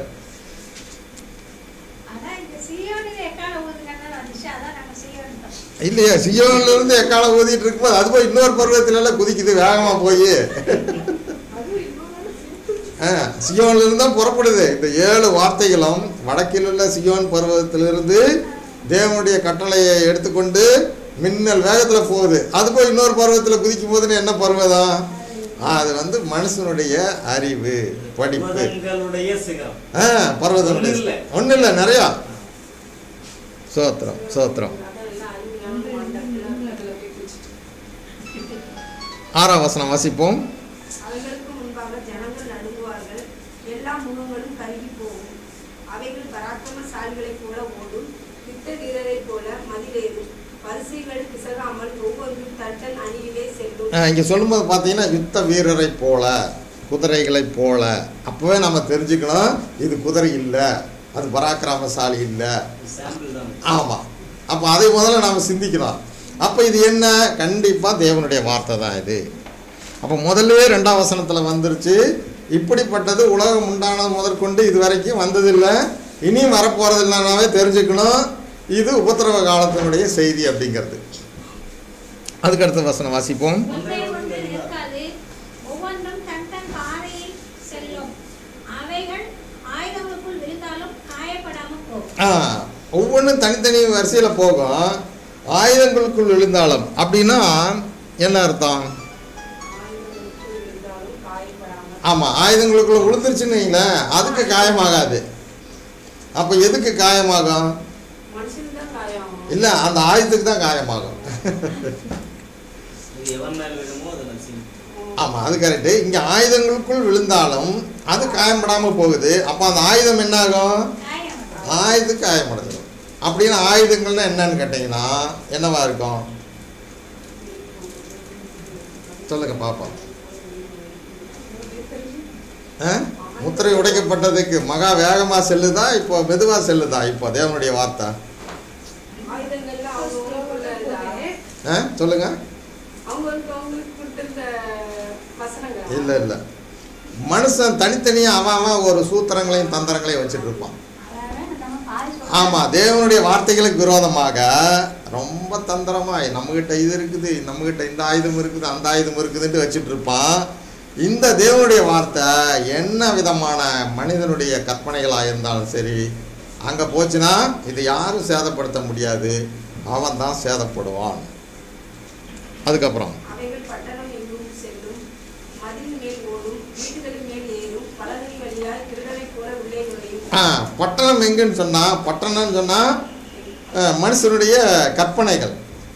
அதான் இந்த சியோனில் எக்கால ஊதுங்கன்னா வந்துச்சு அதான் நாங்க சியோன் இல்லையா சியோன்ல இருந்து எக்காலம் ஊதிட்டு இருக்கும்போது அது போய் இன்னொரு பருவத்துல எல்லாம் குதிக்குது வேகமா போய் சியோன்ல இருந்து தான் புறப்படுது இந்த ஏழு வார்த்தைகளும் வடக்கில் உள்ள சியோன் பருவத்திலிருந்து தேவனுடைய கட்டளையை எடுத்துக்கொண்டு மின்னல் வேகத்துல போகுது அது போய் இன்னொரு பருவத்துல குதிக்கும் போதுன்னு என்ன பருவதம் அது வந்து மனுஷனுடைய அறிவு படிப்பு பர்வதங்களுடைய சிகரம் ஆ பர்வதம் ஒண்ணும் இல்ல. ஒன்றும் இல்லை நிறையா சோத்திரம் சோத்திரம் அதெல்லாம் அறிவியலான மண்டபத்துல அதுல போய் குதிச்சுட்டு. ஆறாம் வசனம் வாசிப்போம் அவைகளுக்கு முன்பாக ஜனங்கள் நடுங்குவார்கள் எல்லா முகங்களும் கருகி போகும் அவைகள் பராக்கிரமசாலிகளைப் போல ஓடும் யுத்த வீரரைப் போல மதிலேறும் வரிசைகள் பிசகாமல் ஒவ்வொன்றும் தட்டன் அணியிலே செல்லும் ஆ, இங்க சொல்லும்போது பார்த்தீங்கன்னா யுத்த வீரரை போல குதிரைகளை போல அப்பவே நம்ம தெரிஞ்சுக்கணும் இது குதிரை இல்லை அது பராக்கிரமசாலி இல்லை சாம்பிள் தான் ஆமாம் அப்போ அதை முதல்ல நாம் சிந்திக்கணும் அப்போ இது என்ன கண்டிப்பாக தேவனுடைய வார்த்தை தான் இது அப்போ முதல்லயே ரெண்டாம் வசனத்தில் வந்துருச்சு இப்படிப்பட்டது உலகம் உண்டானது முதற்கொண்டு இது வரைக்கும் வந்ததில்லை இனியும் வரப்போகிறதில்லனாவே தெரிஞ்சுக்கணும் இது உபத்திரவ காலத்தினுடைய செய்தி அப்படிங்கிறது அதுக்கு அடுத்த வசனம் வாசிப்போம் ஒன்றே ஒன்று இருக்காது ஒவ்வொன்றும் தன் தன் பாதையில் செல்லும் அவைகள் ஆயுதங்களுக்குள் விழுந்தாலும் காயப்படாமல் போகும் ஆ ஒவ்வொன்றும் தனித்தனி வரிசையில் போகும் ஆயுதங்களுக்குள் விழுந்தாலும் அப்படின்னா என்ன அர்த்தம் ஆயுதங்களுக்கு இருந்தாலும் காயப்படாமல் ஆமாம் ஆயுதங்களுக்குள்ள விழுந்துருச்சுன்னு வைங்களேன் அதுக்கு காயமாகாது அப்போ எதுக்கு காயமாகும் மனுஷனுக்கு தான் காயம் இல்லை அந்த ஆயுதத்துக்கு தான் காயமாகும் இது எவன் மேல் விழுமோ அதை நசி ஆமாம் அது கரெக்டு இங்கே ஆயுதங்களுக்குள் விழுந்தாலும் அது காயப்படாமல் போகுது அப்போ அந்த ஆயுதம் என்ன ஆகும் காயம் ஆயுதத்துக்கு காயமடைஞ்சிடும் அப்படின்னு ஆயுதங்கள்னா என்னன்னு கேட்டிங்கன்னா என்னவா இருக்கும் சொல்லுங்க பாப்போம் ஆ? முத்திரை உடைக்கப்பட்டதுக்கு மகா வேகமாக செல்லுதா இப்போ மெதுவாக செல்லுதா இப்போ தேவனுடைய வார்த்தை ஆயுதங்கள்ல அவங்கவுங்களுக்குள்ள ஆ சொல்லுங்க அவங்களுக்கு அவங்களுக்கு கொடுத்திருந்த வசனங்கள் இல்லை இல்லை மனுஷன் தனித்தனியாக அவன் அவன் ஒரு சூத்திரங்களையும் தந்திரங்களையும் வச்சுட்டு இருப்பான் அதாவது நம்ம பாதி சொல்றோம். ஆமாம் தேவனுடைய வார்த்தைகளுக்கு விரோதமாக ரொம்ப தந்திரமாக நம்மகிட்ட இது இருக்குது நம்மகிட்ட இந்த ஆயுதம் இருக்குது அந்த ஆயுதம் இருக்குதுன்ட்டு வச்சுட்டு இருப்பான் இந்த தேவனுடைய வார்த்தை என்ன விதமான மனிதனுடைய கற்பனைகளாக இருந்தாலும் சரி அங்கே போச்சுன்னா இது யாரும் சேதப்படுத்த முடியாது அவன் தான் சேதப்படுவான் அதுக்கப்புறம் அவைகள் பட்டணம் எங்கும் செல்லும் மதில் மேல் ஓடும் வீடுகளின் மேல் ஏறும் பலகை வழியாய் திருடனைப் போல உள்ளே நுழையும் ஆ பட்டணம் எங்குன்னு சொன்னால் பட்டணம்னு சொன்னால் மனுஷனுடைய கற்பனைகள்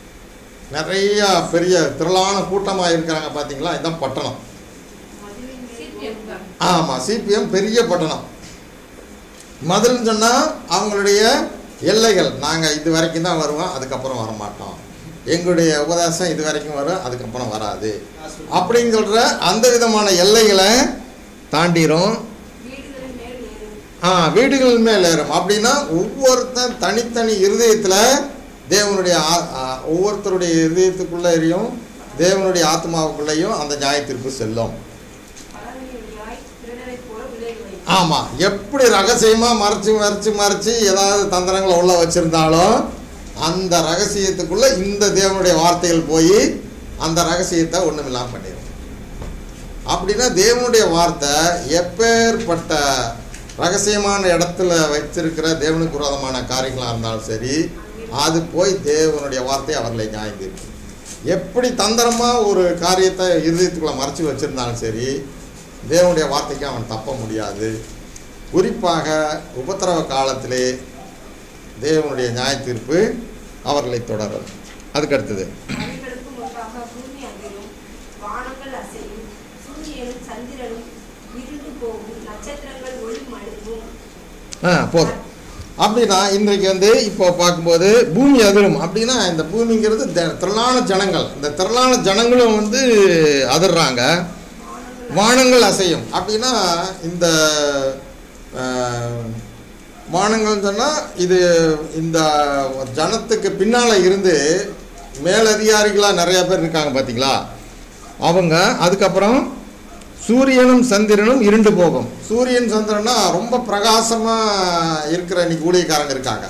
நிறைய பெரிய திரளான கூட்டமாக இருக்கிறாங்க பார்த்தீங்களா இதுதான் பட்டணம் மதிலின் மேல் சிபிஎம் தான் ஆமாம் சிபிஎம் பெரிய பட்டணம் மதுள்னு சொன்னால் அவங்களுடைய எல்லைகள் நாங்கள் இது வரைக்கும் தான் வருவோம் அதுக்கப்புறம் வர மாட்டோம் எங்களுடைய உபதேசம் இது வரைக்கும் வரும் அதுக்கப்புறம் வராது அப்படின்னு சொல்கிற அந்த விதமான எல்லைகளை தாண்டிரும் வீடுகளின் மேல் ஏறும் ஆ வீடுகள் மேல் ஏறும் அப்படின்னா ஒவ்வொருத்தன் தனித்தனி இருதயத்தில் தேவனுடைய ஆ- ஆ, ஒவ்வொருத்தருடைய இருதயத்துக்குள்ளேயும் தேவனுடைய ஆத்மாவுக்குள்ளேயும் அந்த நியாயத்திற்கு செல்லும் பலகை வழியாய் திருடனைப் போல உள்ளே நுழையும் ஆமாம் எப்படி ரகசியமாக மறைச்சு மறைச்சு மறைச்சு ஏதாவது தந்திரங்களை உள்ள வச்சுருந்தாலும் அந்த ரகசியத்துக்குள்ளே இந்த தேவனுடைய வார்த்தைகள் போய் அந்த ரகசியத்தை ஒன்றுமில்லாமல் பண்ணிடும் அப்படின்னா தேவனுடைய வார்த்தை எப்பேற்பட்ட ரகசியமான இடத்துல வச்சிருக்கிற தேவனுக்கு விரோதமான காரியங்களாக இருந்தாலும் சரி அது போய் தேவனுடைய வார்த்தை அவர்களை நியாயந்திருக்கும் எப்படி தந்திரமாக ஒரு காரியத்தை இருதயத்துக்குள்ளே மறைச்சு வச்சுருந்தாலும் சரி தேவனுடைய வார்த்தைக்கு அவன் தப்ப முடியாது குறிப்பாக உபத்திரவ காலத்திலே தேவனுடைய நியாய தீர்ப்பு அவர்களை தொடரும் அதுக்கு அடுத்தது அவைகளுக்கு முன்பாக பூமி அதிரும் வானங்கள் அசையும் சூரியனும் சந்திரனும் இருண்டு போகும் நட்சத்திரங்கள் ஒளி மழுங்கும் ஆ போதும் அப்படின்னா இன்றைக்கு வந்து இப்போ பார்க்கும்போது பூமி அதிரும் அப்படின்னா இந்த பூமிங்கிறது த- திரளான ஜனங்கள் இந்த திரளான ஜனங்களும் வந்து அதிர்றாங்க வானங்கள் அசையும் அப்படின்னா இந்த ஆஹ், வானங்கள் சொன்னால் இது இந்த ஜனத்துக்கு பின்னால் இருந்து மேலதிகாரிகளாக நிறைய பேர் இருக்காங்க பார்த்தீங்களா அவங்க அதுக்கப்புறம் சூரியனும் சந்திரனும் இருண்டு போகும் சூரியன் சந்திரனா ரொம்ப பிரகாசமாக இருக்கிற இன்னைக்கு ஊழியக்காரங்க இருக்காங்க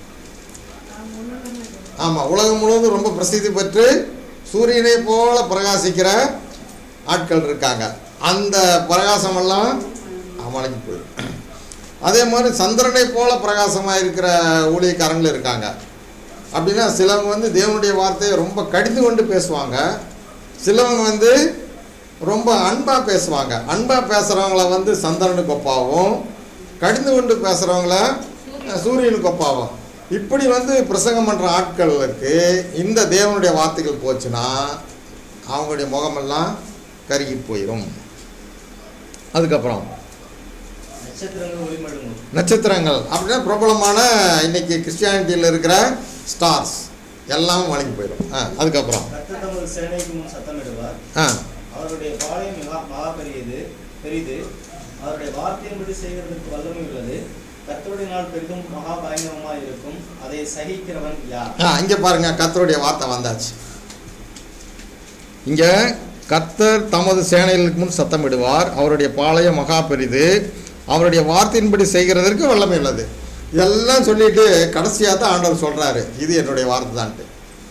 ஆமாம் உலகம் முழுவதும் ரொம்ப பிரசித்தி பெற்று சூரியனை போல பிரகாசிக்கிற ஆட்கள் இருக்காங்க அந்த பிரகாசமெல்லாம் அமலைக்கு போயிடும் அதே மாதிரி சந்திரனை போல பிரகாசமாக இருக்கிற ஊழியக்காரங்களும் இருக்காங்க அப்படின்னா சிலவங்க வந்து தேவனுடைய வார்த்தையை ரொம்ப கடிந்து கொண்டு பேசுவாங்க சிலவங்க வந்து ரொம்ப அன்பாக பேசுவாங்க அன்பாக பேசுகிறவங்கள வந்து சந்திரனுக்கு ஒப்பாவும் கடிந்து கொண்டு பேசுகிறவங்கள சூரியனுக்கு ஒப்பாவும் இப்படி வந்து பிரசங்கம் பண்ணுற ஆட்களுக்கு இந்த தேவனுடைய வார்த்தைகள் போச்சுன்னா அவங்களுடைய முகமெல்லாம் கருகி போயிடும் அதுக்கப்புறம் நட்சத்திரங்கள் ஒளிமழுங்கும் நட்சத்திரங்கள் அப்படின்னா பிரபலமான இன்னைக்கு கிறிஸ்டியானிட்டியில் இருக்கிற ஸ்டார்ஸ் எல்லாம் வழங்கி போயிடும் ஆ அதுக்கப்புறம் கர்த்தர் தமது சேனைக்கு முன் சத்தமிடுவார் ஆ அவருடைய பாளையம் மிக மகா பெரியது பெரிது அவருடைய வார்த்தையின்படி செய்கிறதுக்கு வல்லமை உள்ளது கர்த்தருடைய நாள் பெரிதும் மகா பயங்கரமாய் இருக்கும் அதை சகிக்கிறவன் யார் ஆ இங்கே பாருங்க கர்த்தருடைய வார்த்தை வந்தாச்சு இங்கே கர்த்தர் தமது சேனைகளுக்கு முன் சத்தமிடுவார் அவருடைய பாளையம் மகா பெரிது அவருடைய வார்த்தையின்படி செய்கிறதற்கு வல்லமை உள்ளது இதெல்லாம் சொல்லிட்டு கடைசியாக தான் ஆண்டவர் சொல்கிறாரு இது என்னுடைய வார்த்தை தான்ட்டு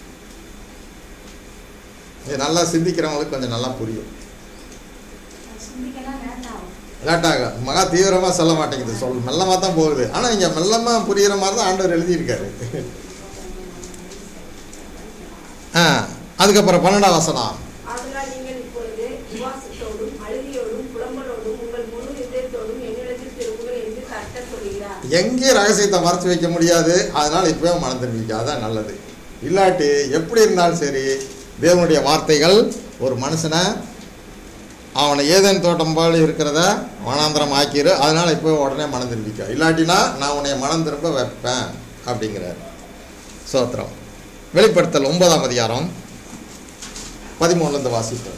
இது நல்லா சிந்திக்கிறவங்களுக்கு கொஞ்சம் நல்லா புரியும் சிந்திக்கலாம் லேட் ஆகும் லேட்டாக மகா தீவிரமாக சொல்ல மாட்டேங்குது சொல் மெல்லமாக தான் போகுது ஆனால் இங்கே மெல்லமாக புரிகிற மாதிரி தான் ஆண்டவர் எழுதியிருக்காரு ஆ அதுக்கப்புறம் பன்னெண்டாம் வசனம் ஆதலால் நீங்கள் இப்பொழுது உபாசத்தோடும் அழுகையோடும் புலம்பலோடும் உங்கள் முழு இதயத்தோடும் என்னிடத்தில் திரும்புங்கள் என்று கர்த்தர் சொல்கிறார் எங்கேயும் ரகசியத்தை மறைச்சு வைக்க முடியாது அதனால் இப்போவே மனம் திரும்பிக்க அதான் நல்லது இல்லாட்டி எப்படி இருந்தாலும் சரி தேவனுடைய வார்த்தைகள் ஒரு மனுஷனை அவனை ஏதேன் தோட்டம் போல இருக்கிறத வனாந்திரம் ஆக்கிரு அதனால் இப்போ உடனே மனம் திரும்பிக்க இல்லாட்டினா நான் உன்னை மனம் திரும்ப வைப்பேன் அப்படிங்கிறார் சோத்திரம் வெளிப்படுத்தல் ஒன்பதாம் அதிகாரம் பதிமூணுலேருந்து வாசிப்போம்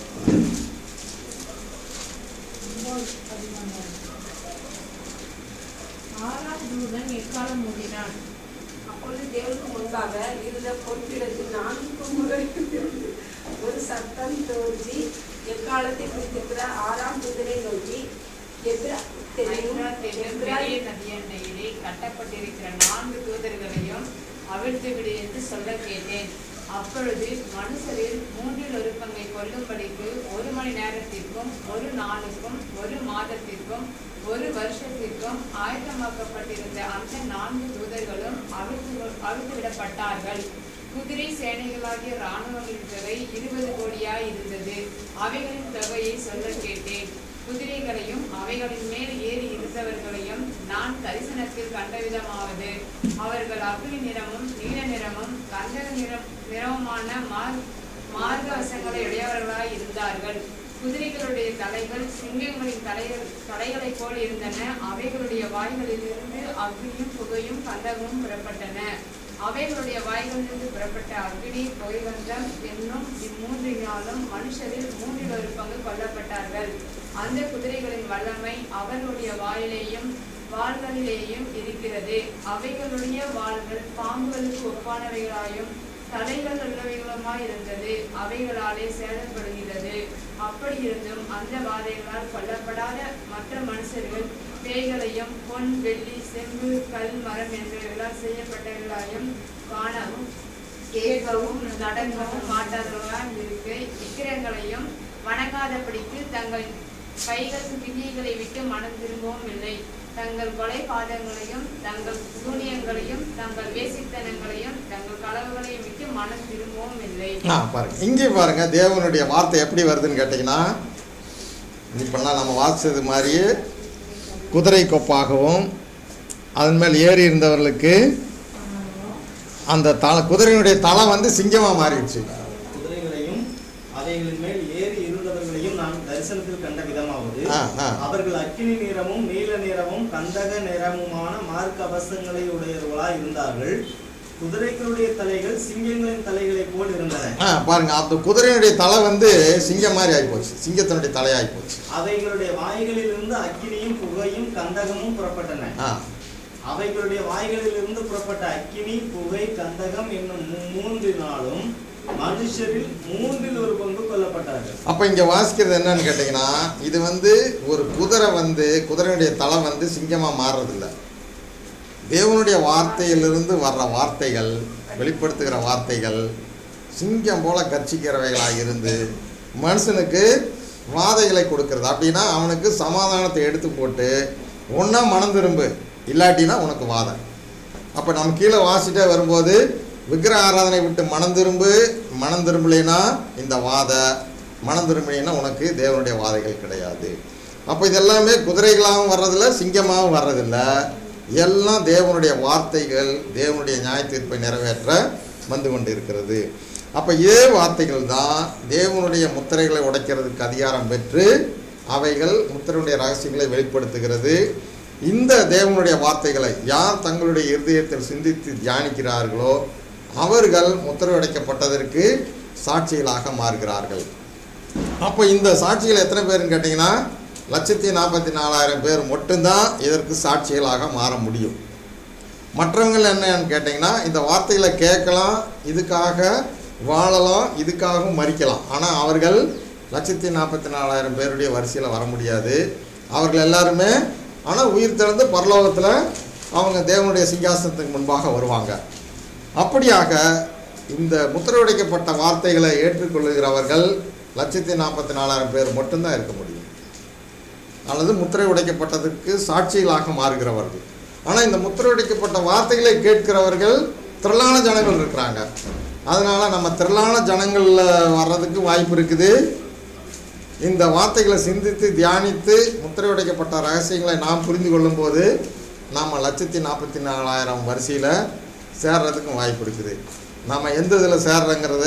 ஆறாம் தூதன் எக்காலம் ஊதினான் அப்பொழுது தேவனுக்கு முன்பாக இருந்த பொறுப்பிடத்தில் நான்கு கொம்புகளிலிருந்து ஒரு சத்தம் தோன்றி எக்காலத்தை குறித்திருக்கிற ஆறாம் தூதனை நோக்கி எப்ரா தெரியும் ஐப்ராத் என்னும் பெரிய நதியண்டையிலே கட்டப்பட்டிருக்கிற நான்கு தூதர்களையும் அவிழ்த்து விடு என்று சொல்ல கேட்டேன் அப்பொழுது மனுஷரில் மூன்றில் ஒரு பங்கை கொல்லும்படிக்கு ஒரு மணி நேரத்திற்கும் ஒரு நாளுக்கும் ஒரு மாதத்திற்கும் ஒரு வருஷத்திற்கும் ஆயத்தமாக்கப்பட்டிருந்த அந்த நான்கு தூதர்களும் அவிழ்த்து அவிழ்த்து விடப்பட்டார்கள் குதிரை சேனைகளாகிய இராணுவங்களின் தொகை இருபது கோடியாய் இருந்தது அவைகளின் தொகையை சொல்ல கேட்டேன் குதிரைகளையும் அவைகளின் மேல் ஏறி இருந்தவர்களையும் நான் தரிசனத்தில் கண்டவிதமாவது அவர்கள் அக்னி நிறமும் நீல நிறமும் கந்தக நிறம் நிறமுமான மார் மார்க்கவசங்களை உடையவர்களாய் இருந்தார்கள் குதிரைகளுடைய தலைகள் சிங்கங்களின் தலைகள் தலைகளைப் போல் இருந்தன அவைகளுடைய வாய்களிலிருந்து அக்னியும் புகையும் கந்தகமும் புறப்பட்டன அவைகளுடைய வாய்களிலிருந்து புறப்பட்ட அக்னி புகைகந்தம் என்னும் இம்மூன்றினாலும் மனுஷரில் மூன்றில் ஒரு பங்கு கொல்லப்பட்டார்கள் அந்த குதிரைகளின் வல்லமை அவர்களுடைய வாயிலேயும் வாள்களிலேயும் இருக்கிறது அவைகளுடைய வாள்கள் பாம்புகளுக்கு ஒப்பானவைகளாயும் தலைகள் உள்ளவைகளுமாய் இருந்தது அவைகளாலே சேதப்படுகிறது அப்படி இருந்தும் அந்த வாதைகளால் கொல்லப்படாத மற்ற மனுஷர்கள் பேய்களையும் பொன் வெள்ளி செம்பு கல் மரம் என்பவைகளால் செய்யப்பட்டவர்களாயும் காணவும் கேட்கவும் நடக்கவும் மாட்டாதவர்களாய் இருக்க விக்கிரங்களையும் வணங்காதபடிக்கு தங்கள் கைகள் கிரியைகளை விட்டு மனம் திரும்பவும் இல்லை தங்கள் கொலை பாதங்களையும் தங்கள் சூனியங்களையும் தங்கள் வேசித்தனங்களையும் தங்கள் களவுகளையும் விட்டு மனம் திரும்பவும் இல்லை ஆ பாருங்க இங்கே பாருங்க தேவனுடைய வார்த்தை எப்படி வருதுன்னு கேட்டிங்கன்னா இப்போல்லாம் நம்ம வாசிச்சது மாதிரியே குதிரை கொப்பாகவும் அதன் மேல் ஏறி இருந்தவர்களுக்கு அந்த தலை குதிரையினுடைய தலை வந்து சிங்கமாக மாறிடுச்சு குதிரைகளையும் அவைகளின் மேல் ஏறி இருந்தவர்களையும் நான் தரிசனத்தில் கண்ட விதமாவது ஆ, ஆ. அவர்கள் அக்கினி நிறமும் நீல நிறமும் கந்தக நிறமுமான மார்க்கவசங்களை உடையவர்களாய் இருந்தார்கள் குதிரைகளுடைய தலைகள் சிங்கங்களின் தலைகளைப் போல் இருந்தன ஆ பாருங்க அந்த குதிரையினுடைய தலை வந்து சிங்கம் மாதிரி ஆகிப்போச்சு சிங்கத்தினுடைய தலையாகி போச்சு அவைகளுடைய வாய்களிலிருந்து அக்கினியும் புகையும் கந்தகமும் புறப்பட்டன ஆ அவைகளுடைய வாய்களிலிருந்து புறப்பட்ட அக்கினி புகை கந்தகம் என்னும் மூ- மூன்றினாலும் மனுஷரில் மூன்றில் ஒரு பங்கு கொல்லப்பட்டார்கள் அப்போ இங்கே வாசிக்கிறது என்னன்னு கேட்டிங்கன்னா இது வந்து ஒரு குதிரை வந்து குதிரையுடைய தலை வந்து சிங்கமாக மாறுறதில்ல தேவனுடைய வார்த்தையிலிருந்து வர்ற வார்த்தைகள் வெளிப்படுத்துகிற வார்த்தைகள் சிங்கம் போல கர்ச்சிக்கிறவைகளாக இருந்து மனுஷனுக்கு வாதைகளை கொடுக்கறது அப்படின்னா அவனுக்கு சமாதானத்தை எடுத்து போட்டு ஒன்றா மனம் திரும்பு இல்லாட்டினா உனக்கு வாதை அப்போ நம்ம கீழே வாசிட்டே வரும்போது விக்கிர ஆராதனை விட்டு மனம் திரும்பு மனம் திரும்பலைன்னா இந்த வாதை மனம் திரும்பினா உனக்கு தேவனுடைய வாதைகள் கிடையாது அப்போ இது எல்லாமே குதிரைகளாகவும் வர்றதில்ல சிங்கமாகவும் வர்றதில்ல எல்லாம் தேவனுடைய வார்த்தைகள் தேவனுடைய நியாய தீர்ப்பை நிறைவேற்ற வந்து கொண்டு இருக்கிறது அப்போ இதே வார்த்தைகள் தான் தேவனுடைய முத்திரைகளை உடைக்கிறதுக்கு அதிகாரம் பெற்று அவைகள் முத்திரையுடைய ரகசியங்களை வெளிப்படுத்துகிறது இந்த தேவனுடைய வார்த்தைகளை யார் தங்களுடைய இருதயத்தில் சிந்தித்து தியானிக்கிறார்களோ அவர்கள் முத்திரை உடைக்கப்பட்டதற்கு சாட்சிகளாக மாறுகிறார்கள் அப்போ இந்த சாட்சிகள் எத்தனை பேருன்னு கேட்டிங்கன்னா லட்சத்தி நாற்பத்தி நாலாயிரம் பேர் மட்டும்தான் இதற்கு சாட்சிகளாக மாற முடியும் மற்றவங்கள் என்னன்னு கேட்டிங்கன்னா இந்த வார்த்தைகளை கேட்கலாம் இதுக்காக வாழலாம் இதுக்காகவும் மறிக்கலாம் ஆனால் அவர்கள் லட்சத்தி நாற்பத்தி நாலாயிரம் பேருடைய வரிசையில் வர முடியாது அவர்கள் எல்லாருமே ஆனால் உயிர் திறந்து பரலோகத்தில் அவங்க தேவனுடைய சிங்காசனத்துக்கு முன்பாக வருவாங்க அப்படியாக இந்த முத்திரை உடைக்கப்பட்ட வார்த்தைகளை ஏற்றுக்கொள்ளுகிறவர்கள் லட்சத்தி நாற்பத்தி நாலாயிரம் பேர் மட்டும்தான் இருக்க முடியும் அல்லது முத்திரை உடைக்கப்பட்டதற்கு சாட்சிகளாக மாறுகிறவர்கள் ஆனால் இந்த முத்திரை உடைக்கப்பட்ட வார்த்தைகளை கேட்கிறவர்கள் திரளான ஜனங்கள் இருக்கிறாங்க அதனால் நம்ம திரளான ஜனங்களில் வர்றதுக்கு வாய்ப்பு இருக்குது இந்த வார்த்தைகளை சிந்தித்து தியானித்து முத்திரை உடைக்கப்பட்ட ரகசியங்களை நாம் புரிந்து கொள்ளும்போது நாம் லட்சத்தி நாற்பத்தி நாலாயிரம் வரிசையில் சேர்றதுக்கும் வாய்ப்பு இருக்குது நாம் எந்த இதில் சேர்றோங்கிறது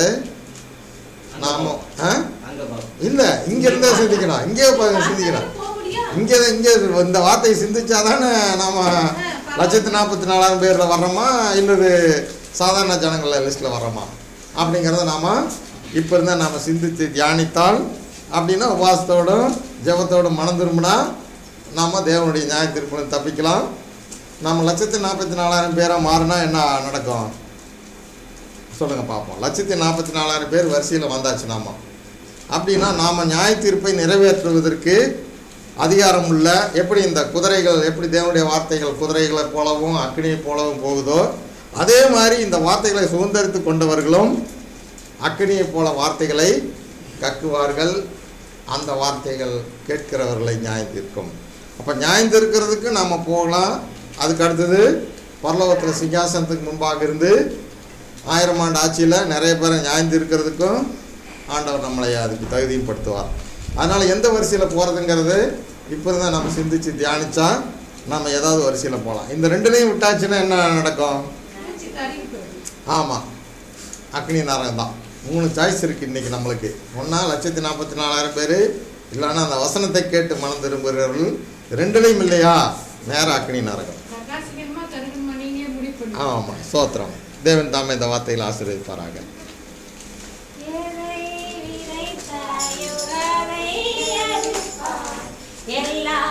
நாம் ஆ அங்க பாப்போம் இல்லை இங்கேருந்தே சிந்திக்கணும் இங்கே சிந்திக்கணும் போக முடியும் இங்கே இங்கே இந்த வார்த்தையை சிந்திச்சாதானே நாம லட்சத்தி நாற்பத்தி நாலாயிரம் பேரில் வர்றோமா இல்லது சாதாரண ஜனங்கள லிஸ்ட்டில் வர்றோமா அப்படிங்கிறத நாம் இப்போ இருந்தால் நாம் சிந்தித்து தியானித்தால் அப்படின்னா உபாசத்தோடும் ஜெபத்தோடும் மனம் திரும்பினா நாம் தேவனுடைய நியாய தீர்ப்புல தப்பிக்கலாம் நம்ம லட்சத்தி நாற்பத்தி நாலாயிரம் பேராக மாறினா என்ன நடக்கும் சொல்லுங்கள் பார்ப்போம் லட்சத்தி நாற்பத்தி நாலாயிரம் பேர் வரிசையில் வந்தாச்சு நாம அப்படின்னா நாம் நியாய தீர்ப்பை நிறைவேற்றுவதற்கு அதிகாரம் உள்ள எப்படி இந்த குதிரைகள் எப்படி தேவனுடைய வார்த்தைகள் குதிரைகளைப் போலவும் அக்னியைப் போலவும் போகுதோ அதே மாதிரி இந்த வார்த்தைகளை சுதந்திரித்து கொண்டவர்களும் அக்னியைப் போல வார்த்தைகளை கக்குவார்கள் அந்த வார்த்தைகள் கேட்கிறவர்களை நியாயம் தீர்க்கும் அப்போ நியாயம் தீர்க்கிறதுக்கு நாம் போகலாம் அதுக்கு அடுத்தது பரலோகத்தில் சிங்காசனத்துக்கு முன்பாக இருந்து ஆயிரம் ஆண்டு ஆட்சியில் நிறைய பேரை நியாயம் தீர்க்கிறதுக்கும் ஆண்டவர் நம்மளை அதுக்கு தகுதிப்படுத்துவார் அதனால் எந்த வரிசையில் போகிறதுங்கிறது இப்போ இருந்தால் நம்ம சிந்திச்சு தியானிச்சா நம்ம ஏதாவது வரிசையில் போகலாம் இந்த ரெண்டுலேயும் விட்டாச்சுன்னா என்ன நடக்கும் மூச்சு கருகி போயிடும் ஆமாம் அக்னி நரகம் தான் மூணு சாய்ஸ் இருக்குது இன்றைக்கி நம்மளுக்கு ஒன்றா லட்சத்தி நாற்பத்தி நாலாயிரம் பேர் இல்லைன்னா அந்த வசனத்தை கேட்டு மனம் திரும்புகிறவர்கள் ரெண்டுலேயும் இல்லையா நேர அக்னி நரகம் பிரகாசிகமா கருகமா நீங்க முடிவு பண்ணுங்க ஆமாம் சோத்திரம் தேவன் தாமே இந்த வார்த்தையில் ஆசீர்வதிப்பாராக எதை விதைத்தாயோ அதை அறுப்பார். எல்லா